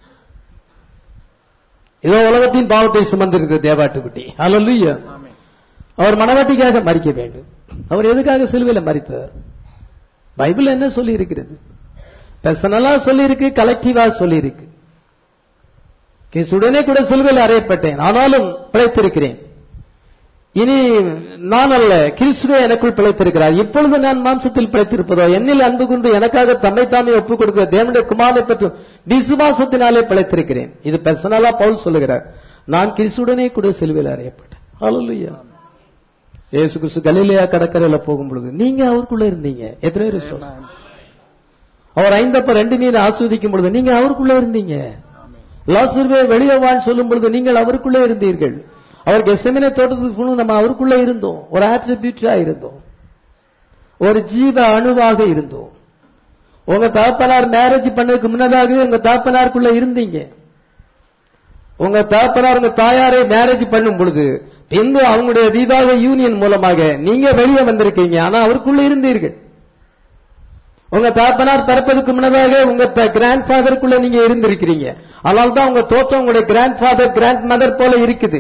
இதோ உலகத்தின் பாவத்தை சுமந்திருக்கிற தேவாட்டுக்குட்டி ஹalleluya அவர் மனவாட்டிக்காக மரிக்க வேண்டும் அவர் எதுக்காக சிலுவையில மரித்தார் பைபிள் என்ன சொல்லி இருக்கிறது பர்சனலா சொல்லி இருக்கு கலெக்டிவா சொல்லி இருக்கு கிறிஸ்துடனே கூட சிலுவையில் அறையப்பட்டேன் ஆனாலும் பிழைத்திருக்கிறேன் இனி நான் அல்ல கிறிஸ்துவே எனக்குள் பிழைத்திருக்கிறார் இப்பொழுது நான் மாம்சத்தில் பிழைத்திருப்பதோ என்னில் அன்பு கொண்டு எனக்காக தம்மை தாமே ஒப்புக் கொடுக்கிற தேவனுடைய குமாரனை பற்றி விசுவாசத்தினாலே பிழைத்திருக்கிறேன் இது பர்சனலா பவுல் சொல்லுகிறார் நான் கிறிஸ்துடனே கூட சிலுவையில் அறையப்பட்டேன் ஹalleluya இயேசு கிறிஸ்து கலிலேயா கடற்கரையில போகும் பொழுது நீங்க அவருக்குள்ள இருந்தீங்க எத்தனை பேர் விசுவாசம் அவர் ஐந்தப்ப ரெண்டு மீன் ஆஸ்வதிக்கும் பொழுது நீங்க அவருக்குள்ள இருந்தீங்க லாசர்வே வெளியே வாழ் சொல்லும் பொழுது நீங்கள் அவருக்குள்ளே இருந்தீர்கள் அவர் கெசமினை தோட்டத்துக்கு போகணும் நம்ம அவருக்குள்ள இருந்தோம் ஒரு ஆட்ரிபியூட்டா இருந்தோம் ஒரு ஜீவ அணுவாக இருந்தோம் உங்க தாப்பனார் மேரேஜ் பண்ணதுக்கு முன்னதாகவே உங்க தாப்பனாருக்குள்ள இருந்தீங்க உங்க தாப்பனார் உங்க தாயாரை மேரேஜ் பண்ணும் பொழுது பின்பு அவங்களுடைய விவாக யூனியன் மூலமாக நீங்க வெளியே வந்திருக்கீங்க ஆனா அவருக்குள்ள இருந்தீர்கள் உங்க தாப்பனார் பிறப்பதுக்கு முன்னதாக உங்க கிராண்ட் ஃபாதருக்குள்ள நீங்க இருந்திருக்கிறீங்க அதனால தான் உங்க தோற்றம் உங்களுடைய கிராண்ட் ஃபாதர் கிராண்ட் மதர் போல இருக்குது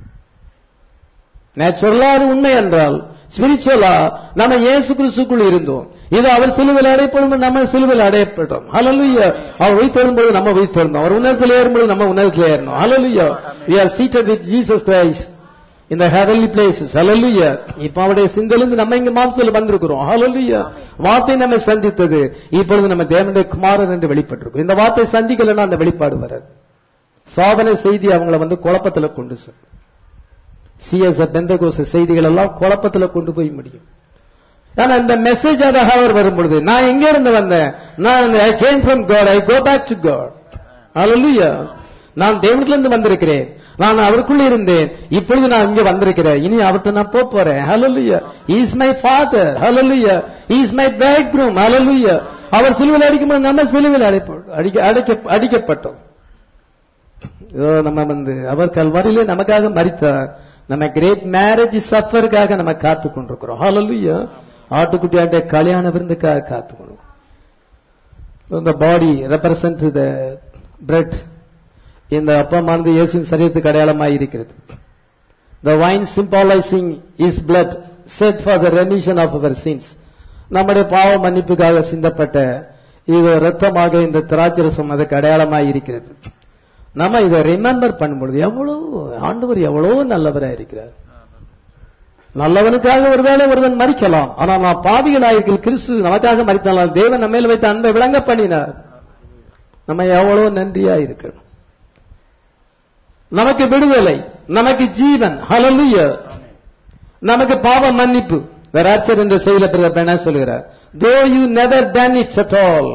நேச்சுரலா அது உண்மை என்றால் ஸ்பிரிச்சுவலா நம்ம இயேசு கிறிஸ்துக்குள் இருந்தோம் இது அவர் சிலுவையில் அடையப்படும் நம்ம சிலுவையில் அடையப்பட்டோம் ஹalleluya அவர் உயிர்த்தெழும்போது நம்ம உயிர்த்தெழுந்தோம் அவர் உணர்த்தில் ஏறும்போது நம்ம உணர்த்தில் ஏறணும் ஹalleluya we are seated with jesus christ in the heavenly places hallelujah இப்ப அவருடைய சிந்தையிலிருந்து நம்ம இங்க மாம்சத்தில் வந்திருக்கிறோம் hallelujah வார்த்தை நம்மை சந்தித்தது இப்பொழுது நம்ம தேவனுடைய குமாரன் என்று வெளிப்பட்டிருக்கும் இந்த வார்த்தை சந்திக்கலன்னா அந்த வெளிப்பாடு வராது சாதனை செய்தி அவங்கள வந்து குழப்பத்துல கொண்டு செல்லும் சிஎஸ் பெந்தகோச செய்திகள் எல்லாம் குழப்பத்துல கொண்டு போய் முடியும் ஆனா இந்த மெசேஜ் ஆக அவர் வரும் பொழுது நான் எங்க இருந்து வந்தேன் நான் I came from God I go back to God hallelujah நான் தேவனிலிருந்து வந்திருக்கிறேன் நான் அவருக்குள்ள இருந்தேன் இப்பொழுது நான் இங்க வந்திருக்கிறேன் இனி அவர்கிட்ட நான் போப் போறேன் hallelujah is my father hallelujah is my bridegroom hallelujah அவர் சிலுவையில் அடிக்கும்போது நம்ம சிலுவையில் அடைப்போம் அடிக்க அடைக்க அடிக்கப்பட்டோம் இதோ நம்ம வந்து அவர் கல்வாரியிலே நமக்காக மரித்தார் நம்ம கிரேட் மேரேஜ் சஃபருக்காக நம்ம காத்து கொண்டிருக்கிறோம் ஹalleluya ஆட்டுக்குட்டியாட்ட கல்யாண விருந்துக்காக காத்து கொண்டிருக்கிறோம் the body represent the bread இந்த அப்பமானது இயேசுவின் சரீரத்துக்கு அடையாளமாய் இருக்கிறது the wine symbolizing his blood shed for the remission of our sins நம்முடைய பாவ மன்னிப்புக்காக சிந்தப்பட்ட இது ரத்தமாக இந்த திராட்சரசம் அதுக்கு அடையாளமாய் இருக்கிறது நம்ம இதை ரிமெம்பர் பண்ணும்பொழுது எவ்வளவு ஆண்டவர் எவ்வளவு நல்லவராக இருக்கிறார் நல்லவனுக்காக ஒருவேளை ஒருவன் மறிக்கலாம் ஆனால் நான் பாவிகளாயிருக்கிற கிறிஸ்து நமக்காக மறித்தாலும் தேவன் நம்ம மேல் வைத்த அன்பை விளங்க பண்ணினார் நம்ம எவ்வளவு நன்றியா இருக்கணும் நமக்கு விடுதலை நமக்கு ஜீவன் ஹalleluya நமக்கு பாவ மன்னிப்பு ராட்சர் என்ற செயல பிறகு என்ன சொல்கிறார் though you never done it's at all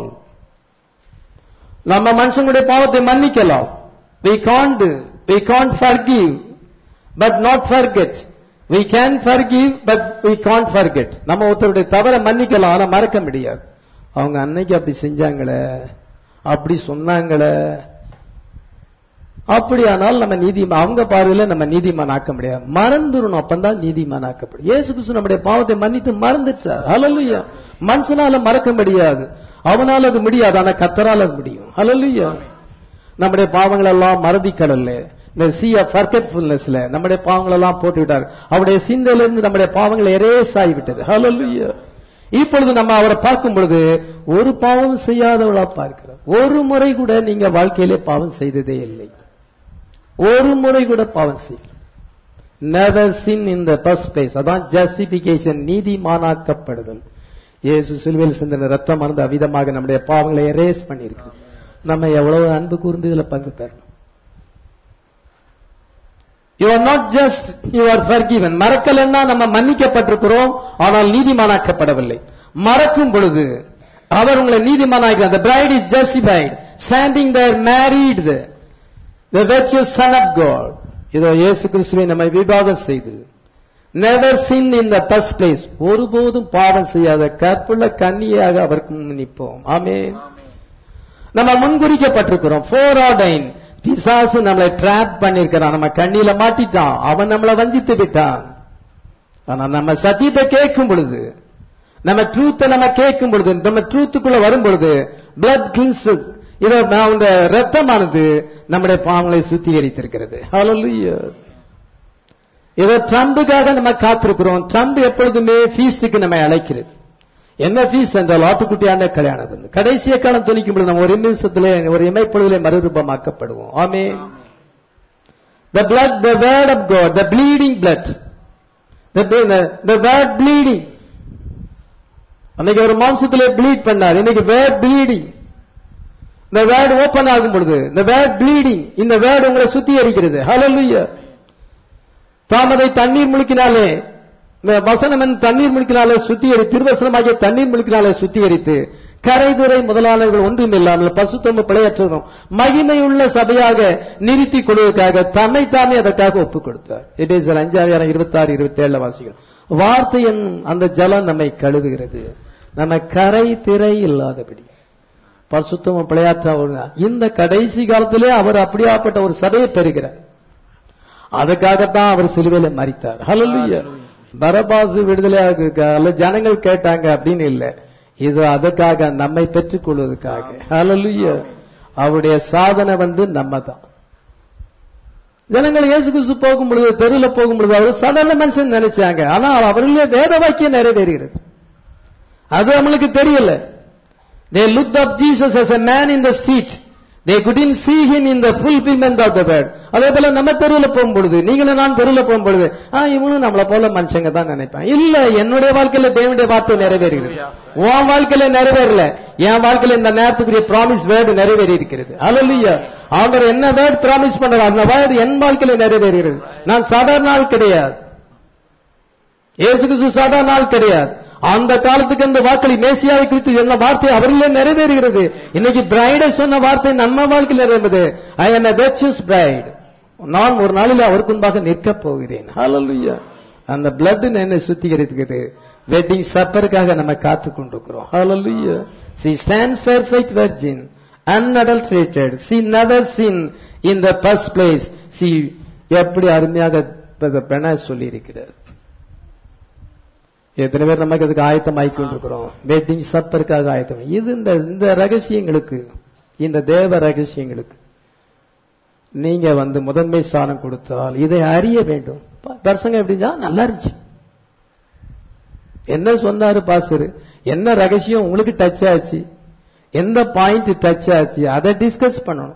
நம்ம மனுஷங்களுடைய பாவத்தை மன்னிக்கலாம் we can't we can't forgive but not forget we can forgive but we can't forget நம்ம ஒருத்தருடைய தவறை மன்னிக்கலாம் ஆனா மறக்க முடியாது அவங்க அன்னைக்கு அப்படி செஞ்சாங்களே அப்படி சொன்னாங்களே அப்படியானால் நம்ம நீதிமா அவங்க பார்வையில நம்ம நீதிமான் ஆக்க முடியாது மறந்துடணும் அப்பந்தான் நீதிமான் ஆக்கப்படும் இயேசு கிறிஸ்து நம்முடைய பாவத்தை மன்னித்து மறந்துட்டார் ஹalleluya மனுஷனால மறக்க முடியாது அவனால அது முடியாது ஆனா கத்தரால அது முடியும் ஹalleluya நம்முடைய பாவங்கள் எல்லாம் மறதி கடல்ல இந்த சி ஆஃப் ஃபர்கெட்ஃபுல்னஸ்ல நம்முடைய பாவங்கள் எல்லாம் போட்டு விட்டார் அவருடைய சிந்தையிலிருந்து நம்முடைய பாவங்கள் எரேஸ் ஆகிவிட்டது ஹalleluya இப்பொழுது நம்ம அவரை பார்க்கும் பொழுது ஒரு பாவம் செய்யாதவளா பார்க்கிறோம் ஒரு முறை கூட நீங்க வாழ்க்கையிலே பாவம் செய்ததே இல்லை ஒரு முறை கூட பாவம் செய்யல never sin in the first place அதான் ஜஸ்டிபிகேஷன் நீதிமானாக்கப்படுதல் இயேசு சிலுவையில் சிந்தின ரத்தம் அருந்து அவிதமாக நம்முடைய பாவங்களை எரேஸ் பண்ணியிருக்கு நம்ம எவ்வளவு அன்பு கூர்ந்து இதுல பங்கு பெறணும் you are not just you are forgiven மறக்கலன்னா நம்ம மன்னிக்கப்பட்டிருக்கிறோம் ஆனால் நீதிமானாக்கப்படவில்லை மறக்கும் பொழுது அவர் உங்களை நீதிமானாக்கிறார் the bride is justified standing there married the virtuous son of god இதோ இயேசு கிறிஸ்துவை நம்மை விவாகம் செய்து never sin in the first place ஒருபோதும் பாவம் செய்யாத கற்புள்ள கன்னியாக அவருக்கு முன் நிற்போம் ஆமென் நம்ம முன்குறிக்கப்பட்டிருக்கிறோம் ஃபோர் ஆர்டைன் பிசாசு நம்மளை ட்ராப் பண்ணிருக்கிறான் நம்ம கண்ணில மாட்டிட்டான் அவன் நம்மளை வஞ்சித்து விட்டான் ஆனா நம்ம சத்தியத்தை கேட்கும் பொழுது நம்ம ட்ரூத்தை நம்ம கேட்கும் பொழுது நம்ம ட்ரூத்துக்குள்ள வரும் பொழுது பிளட் கிளின்சஸ் இத அந்த ரத்தமானது நம்முடைய பாவங்களை சுத்திகரித்திருக்கிறது ஹalleluya இதை ட்ரம்புக்காக நம்ம காத்திருக்கிறோம் ட்ரம்ப் எப்பொழுதுமே ஃபீஸ்டுக்கு நம்ம அழைக்கிறது என்ன ஃபீஸ் என்றால் ஆட்டுக்குட்டியான கல்யாணம் வந்து கடைசிய காலம் துணிக்கும் பொழுது நம்ம ஒரு நிமிஷத்திலே ஒரு இமைப்பொழுதிலே மறுரூபமாக்கப்படுவோம் ஆமே the blood the word of god the bleeding blood the the word bleeding அன்னைக்கு ஒரு மாம்சத்திலே ப்ளீட் பண்ணார் இன்னைக்கு வேர்ட் ப்ளீடிங் இந்த வேர்ட் ஓபன் ஆகும் பொழுது இந்த வேர்ட் ப்ளீடிங் இந்த வேர்ட் உங்களை சுத்திகரிக்கிறது ஹalleluya தாமதை தண்ணீர் முழுக்கினாலே இந்த வசனம் என் தண்ணீர் முழுக்கினாலே சுத்திகரி திருவசனமாகிய தண்ணீர் முழுக்கினாலே சுத்திகரித்து கரைதுரை முதலாளர்கள் ஒன்றும் இல்லாமல் பசுத்தம்பு பிழையற்றதும் மகிமையுள்ள சபையாக நிறுத்தி கொள்வதற்காக தன்னை தானே அதற்காக ஒப்புக் கொடுத்தார் இட் இஸ் அஞ்சாயிரம் இருபத்தி ஆறு இருபத்தி ஏழு வாசிகள் வார்த்தையின் அந்த ஜலம் நம்மை கழுவுகிறது நம்ம கரை திரை இல்லாதபடி பரிசுத்தமும் பிழையாற்ற இந்த கடைசி காலத்திலே அவர் அப்படியாப்பட்ட ஒரு சபையை பெறுகிறார் அதுக்காகத்தான் அவர் சிலுவையில மறித்தார் ஹalleluya பரபாசு விடுதலையாக அல்ல ஜனங்கள் கேட்டாங்க அப்படின்னு இல்ல இது அதுக்காக நம்மை பெற்றுக் கொள்வதற்காக ஹalleluya அவருடைய சாதனை வந்து நம்ம தான் ஜனங்கள் இயேசு கிறிஸ்து போகும் பொழுது தெருவில் போகும் பொழுது அவர் சாதாரண மனுஷன் நினைச்சாங்க ஆனா அவர்களே வேத வாக்கியம் நிறைவேறுகிறது அது அவங்களுக்கு தெரியல they looked up jesus as a man in the street they couldn't see him in the fulfillment of the word அதே போல நம்ம தெருவில் போகும்பொழுது நீங்களும் நான் தெருவில் போகும்பொழுது ஆ இவனும் நம்மள போல மனுஷங்க தான் நினைப்பான் இல்ல என்னுடைய வாழ்க்கையில தேவனுடைய வார்த்தை நிறைவேறுகிறது உன் வாழ்க்கையில நிறைவேறல என் வாழ்க்கையில இந்த நேரத்துக்குரிய ப்ராமிஸ் வேர்டு நிறைவேறி இருக்கிறது அல்ல அவர் என்ன வேர்டு ப்ராமிஸ் பண்றார் அந்த வேர்டு என் வாழ்க்கையில நிறைவேறுகிறது நான் சாதாரண ஆள் கிடையாது இயேசு கிறிஸ்து சாதாரண ஆள் கிடையாது அந்த காலத்துக்கு அந்த வாக்களி மேசியாவை குறித்து சொன்ன வார்த்தை அவர்களே நிறைவேறுகிறது இன்னைக்கு பிரைட சொன்ன வார்த்தை நம்ம வாழ்க்கையில் நிறைவேறது ஐ am a virtuous bride நான் ஒரு நாளில் அவருக்கு முன்பாக நிற்கப் போகிறேன் ஹalleluya அந்த blood என்னை சுத்திகரித்துக்கிறது வெட்டிங் சப்பருக்காக நம்ம காத்து கொண்டிருக்கிறோம் ஹalleluya she stands perfect virgin unadulterated she never sin in the first place she எப்படி அருமையாக பெண சொல்லி இருக்கிறார் எத்தனை பேர் நமக்கு அதுக்கு ஆயத்தம் கொண்டிருக்கிறோம் வெட்டிங் சப்பருக்காக ஆயத்தம் இது இந்த இந்த ரகசியங்களுக்கு இந்த தேவ ரகசியங்களுக்கு நீங்க வந்து முதன்மை ஸ்தானம் கொடுத்தால் இதை அறிய வேண்டும் ப- பிரசங்கம் எப்படின்னா நல்லா இருந்துச்சு என்ன சொன்னாரு பாசரு என்ன ரகசியம் உங்களுக்கு டச் ஆச்சு எந்த பாயிண்ட் டச் ஆச்சு அதை டிஸ்கஸ் பண்ணணும்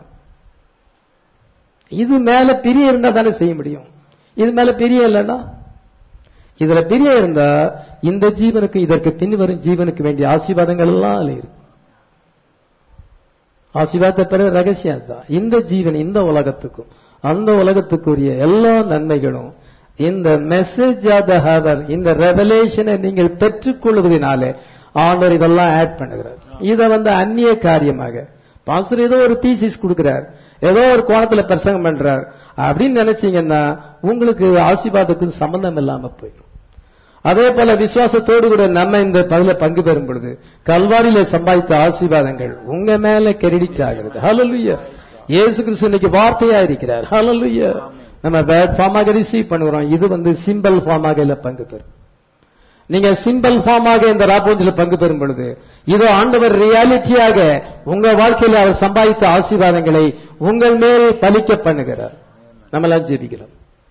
இது மேல பிரிய இருந்தா தானே செய்ய முடியும் இது மேல பிரிய இல்லைன்னா இதுல பிரிய இருந்தா இந்த ஜீவனுக்கு இதற்கு பின் வரும் ஜீவனுக்கு வேண்டிய ஆசீர்வாதங்கள் எல்லாம் அதுல இருக்கு ஆசீர்வாதத்தை பெற ரகசியம் அதுதான் இந்த ஜீவன் இந்த உலகத்துக்கும் அந்த உலகத்துக்குரிய எல்லா நன்மைகளும் இந்த மெசேஜ் ஆஃப் த ஹவர் இந்த ரெவலேஷனை நீங்கள் பெற்றுக்கொள்வதனாலே ஆண்டவர் இதெல்லாம் ஆட் பண்ணுகிறார் இதை வந்து அந்நிய காரியமாக பாஸ்டர் ஏதோ ஒரு தீசிஸ் கொடுக்கிறார் ஏதோ ஒரு கோணத்துல பிரசங்கம் பண்றார் அப்படின்னு நினைச்சீங்கன்னா உங்களுக்கு ஆசீர்வாதத்துக்கு சம்பந்தம் இல்லாம போயிடும் அதே போல விசுவாசத்தோடு கூட நம்ம இந்த பகுதியில பங்கு பெறும் பொழுது கல்வாரியில சம்பாதித்த ஆசீர்வாதங்கள் உங்க மேல கிரெடிட் ஆகிறது ஹalleluya இயேசு கிறிஸ்து இன்னைக்கு வார்த்தையா இருக்கிறார் ஹalleluya நம்ம வேர்ட் ஃபார்மாக ரிசீவ் பண்ணுகிறோம் இது வந்து சிம்பிள் ஃபார்மாக இல்ல பங்கு பெறும் நீங்க சிம்பிள் ஃபார்மாக இந்த ராப்போதில பங்கு பெறும் பொழுது இதோ ஆண்டவர் ரியாலிட்டியாக உங்க வாழ்க்கையில அவர் சம்பாதித்த ஆசீர்வாதங்களை உங்கள் மேல் பலிக்க பண்ணுகிறார் நம்மளாம் ஜெபிக்கிறோம்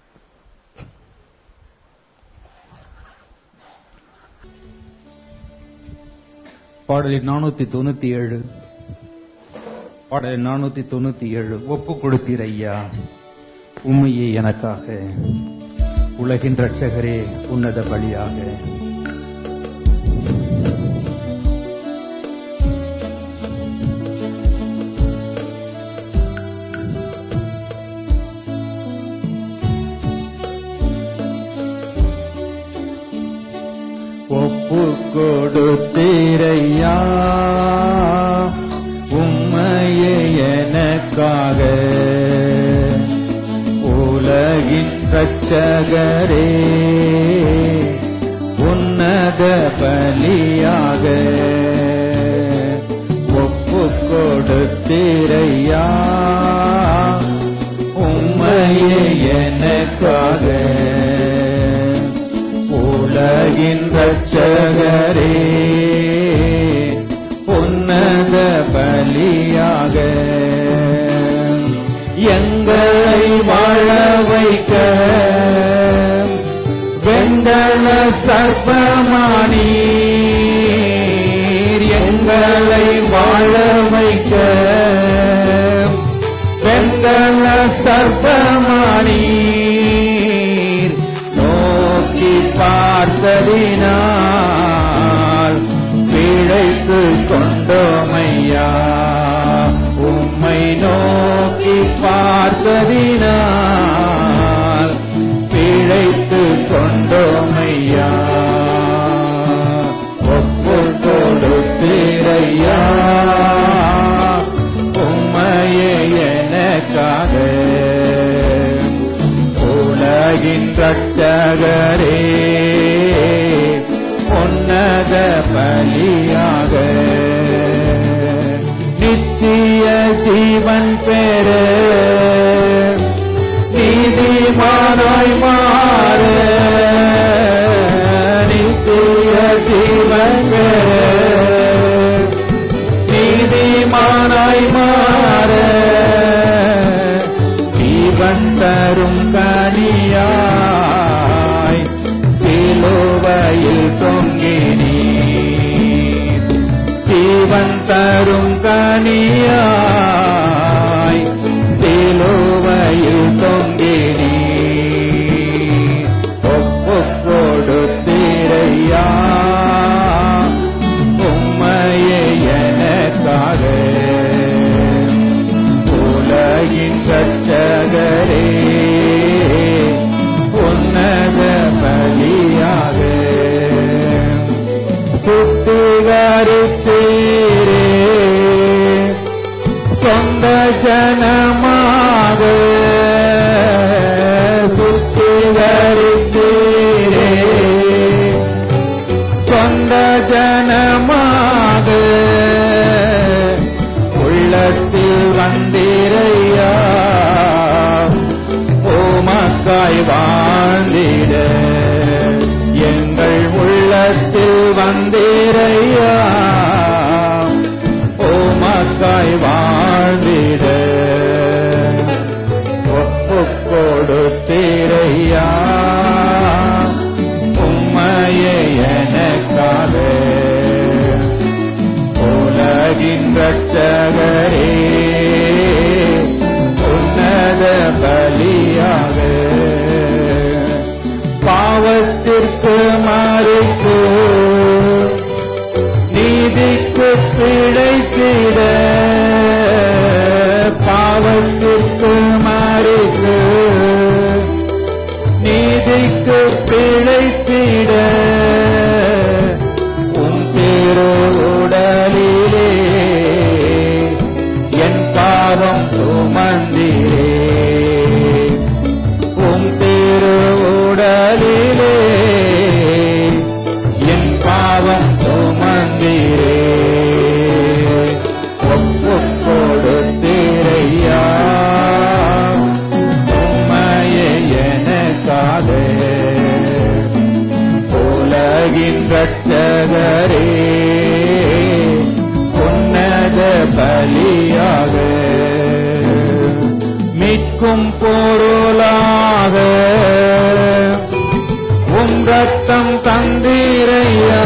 பாடலில் நானூத்தி தொண்ணூத்தி ஏழு பாடலில் நானூத்தி தொண்ணூத்தி ஏழு ஒப்பு கொடுத்தீர் ஐயா உண்மையே எனக்காக உலகின் ரட்சகரே உன்னத பலியாக ஒப்பு கொடுத்தீரையா உம்மையே எனக்காக உலகின் ரட்சகரே உன்னத பலியாக ஒப்பு கொடுத்தீரையா உம்மையே எனக்காக உலகின் ரட்சகரே உன்னத பலியாக எங்களை வாழ வைக்க வெண்டல சர்ப்பமானீர் எங்களை வாழ வைக்க வெங்கல சர்ப்பமானீர் நோக்கி பார்த்ததினால் பிழைத்து கொண்டோமையா உம்மை நோக்கி பார்த்ததினால் பிழைத்து கொண்டோமையா ஒப்பு கொடுத்தீரையா உம்மையே எனக்காக உலகின் ரட்சகரே உன்னத பலியாக நித்திய ஜீவன் பெற நீதிமானாய் மாற நித்திய ஜீவன் பெற நீதிமானாய் மாற ஜீவன் தரும் கனியாய் சிலுவையில் தொங்கினீர் ஜீவன் தரும் கனியாய் சிலுவையில் தொங்கினீர் ஒப்பு கொடுத்தீரையா உம்மையே எனக்காக உலகின் ரட்சகரே உன்னத பலியாக ஜனமாக சுத்திகரித்தீரே சொந்த ஜனமாக உள்ளத்தில் வந்தீரையா ஓமக்காய் வாழ்ந்திட எங்கள் உள்ளத்தில் வந்தீரையா ஓமக்காய் வாழ்ந்திட ஒப்பு கொடுத்தீரையா உம்மையே எனக்காக உலகின் ரட்சகரே உன்னத பலியாக பாவத்திற்கு மறுத்து நீதிக்கு பிழைத்திட பாவத்திற்கு மறுத்து நீதிக்கு பிழைத்திட உன் திரு உடலிலே என் பாவம் சுமந்திரே உம் திரு உடலிலே என் பாவம் சுமந்திரே ஒப்பு கொடுத்தீரையா உம்மையே எனக்காக உலகின் ரட்சகரே உன்னத பலியாக மீட்கும் பொருளாக உம் ரத்தம் தந்தீரையா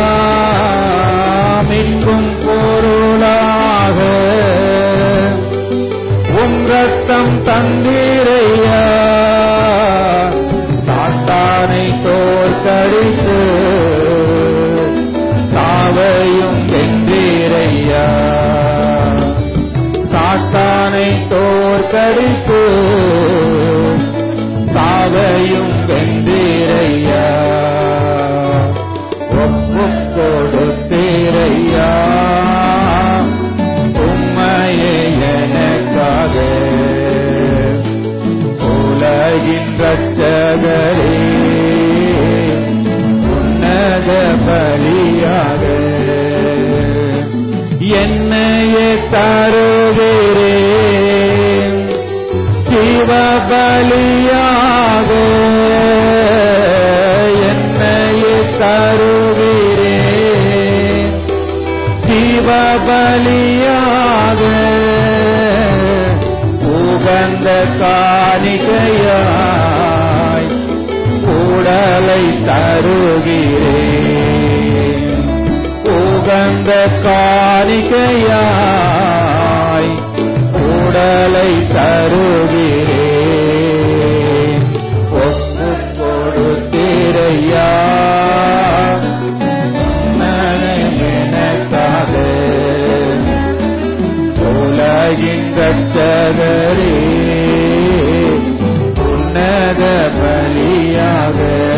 மீட்கும் பொருளாக உம் ரத்தம் தந்தீரையா சாத்தானை தோற்கடித்து சாவையும் வென்றீரையா சாத்தானை தோற்கடித்து சாவையும் வென்றீரையா ஒப்பு கொடுத்தீரையா உம்மையே எனக்காக உலகின் ரட்சகரே உன்னத பலியாக என்னையே தருகிறேன் ஜீவ பலியாக என்னையே தருகிறேன் ஜீவ பலியாக உகந்த காணிக்கையாய் கூடலை தருகிறேன் உகந்த காணிக்கையாய் கூடலை தருகிறேன் ஒப்பு கொடுத்தீரையா எனக்காக உலகின் ரட்சகரே உன்னத பலியாக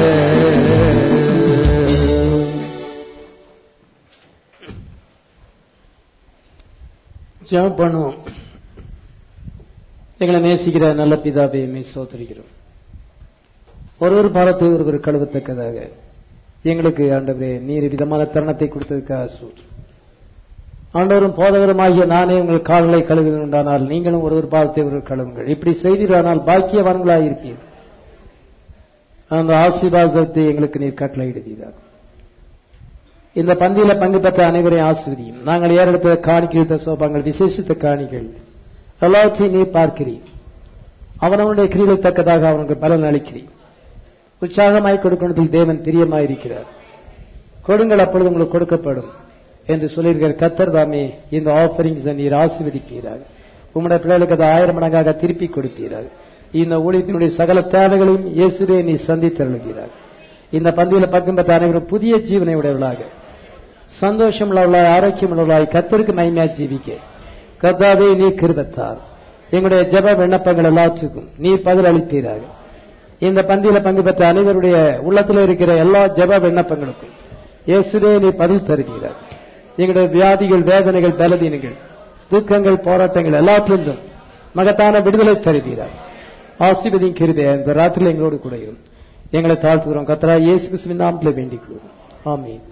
ஜெபம் பண்ணுவோம் எங்களை நேசிக்கிற நல்ல பிதாவை மே சோதரிக்கிறோம் ஒரு ஒரு பாலத்தை ஒருவர் கழுவத்தக்கதாக எங்களுக்கு ஆண்டவரே நீர் விதமான தருணத்தை கொடுத்ததுக்காக சூர் ஆண்டவரும் போதகருமாகிய நானே உங்கள் கால்களை கழுவுகின்றானால் நீங்களும் ஒரு ஒரு பாதத்தை ஒரு கழுவுங்கள் இப்படி செய்தீரானால் பாக்கியவான்களாக இருப்பீர்கள் அந்த ஆசீர்வாதத்தை எங்களுக்கு நீர் கட்டளையிடுவீர்கள் இந்த பந்தியில பங்கு பெற்ற அனைவரையும் ஆசிரியும் நாங்கள் ஏறெடுத்த காணிக்கைத்த சோபங்கள் விசேஷித்த காணிகள் எல்லாவற்றையும் நீ பார்க்கிறீர் அவனவனுடைய கிரியை தக்கதாக அவனுக்கு பலன் அளிக்கிறீர் உற்சாகமாய் கொடுக்கணத்தில் தேவன் பிரியமாயிருக்கிறார் கொடுங்கள் அப்பொழுது உங்களுக்கு கொடுக்கப்படும் என்று சொல்லியிருக்கிற கத்தர் தாமே இந்த ஆஃபரிங்ஸ் நீர் ஆசீர்வதிப்பீராக உம்முடைய பிள்ளைகளுக்கு அதை ஆயிரம் மடங்காக திருப்பி கொடுப்பீராக இந்த ஊழியத்தினுடைய சகல தேவைகளையும் இயேசுவே நீ சந்தித்தருளுகிறார் இந்த பந்தியில பக்கம் பெற்ற அனைவரும் புதிய ஜீவனை உடையவர்களாக சந்தோஷம் உள்ளவர்களாய் ஆரோக்கியம் உள்ளவர்களாய் கத்தருக்கு மகிமையா ஜீவிக்க கர்த்தாவே நீ கிருபத்தார் எங்களுடைய ஜெப விண்ணப்பங்கள் எல்லாத்துக்கும் நீர் பதில் அளித்தீராக இந்த பந்தியில பங்கு பெற்ற அனைவருடைய உள்ளத்தில் இருக்கிற எல்லா ஜெப விண்ணப்பங்களுக்கும் இயேசுவே நீ பதில் தருகிறார் எங்களுடைய வியாதிகள் வேதனைகள் பலவீனங்கள் துக்கங்கள் போராட்டங்கள் எல்லாத்திலிருந்தும் மகத்தான விடுதலை தருவீரார் ஆசீர்வதியும் கிருபை இந்த ராத்திரியில் எங்களோடு கூட இரும் எங்களை தாழ்த்துகிறோம் கத்தரா இயேசு கிறிஸ்துவின் நாமத்தில் வேண்டிக் கொள்வோம் ஆமீன்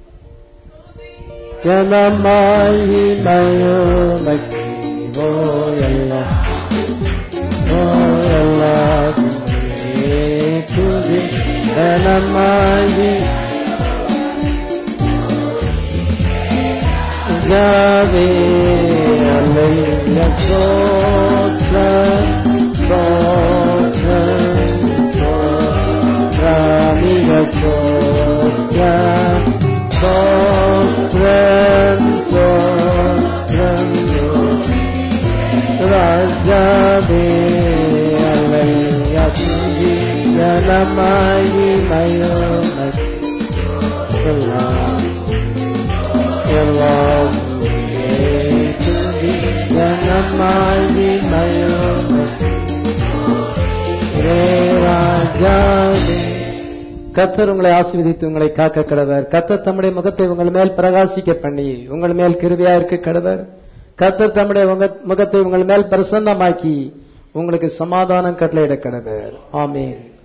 எனமாயி மயோமக்கி ஓ எல்லாம் ஓ எல்லாம் துதி எனமாயி Yahweh, Alleluia, Sotram, Sotram, Sotram, Amiga, Sotram, Sotram, Sotram, Rajave, Alleluia, Tuji, Yanamayi, Mayomak, Salam. எல்லாம் ஜனமாயி கத்தர் உங்களை ஆசீர்வதித்து உங்களை காக்க கடவர் கத்தர் தம்முடைய முகத்தை உங்கள் மேல் பிரகாசிக்க பண்ணி உங்கள் மேல் கிருவியா இருக்க கடவர் கத்தர் தம்முடைய முக- முகத்தை உங்கள் மேல் பிரசன்னமாக்கி உங்களுக்கு சமாதானம் கட்டளையிட கடவர் ஆமீன்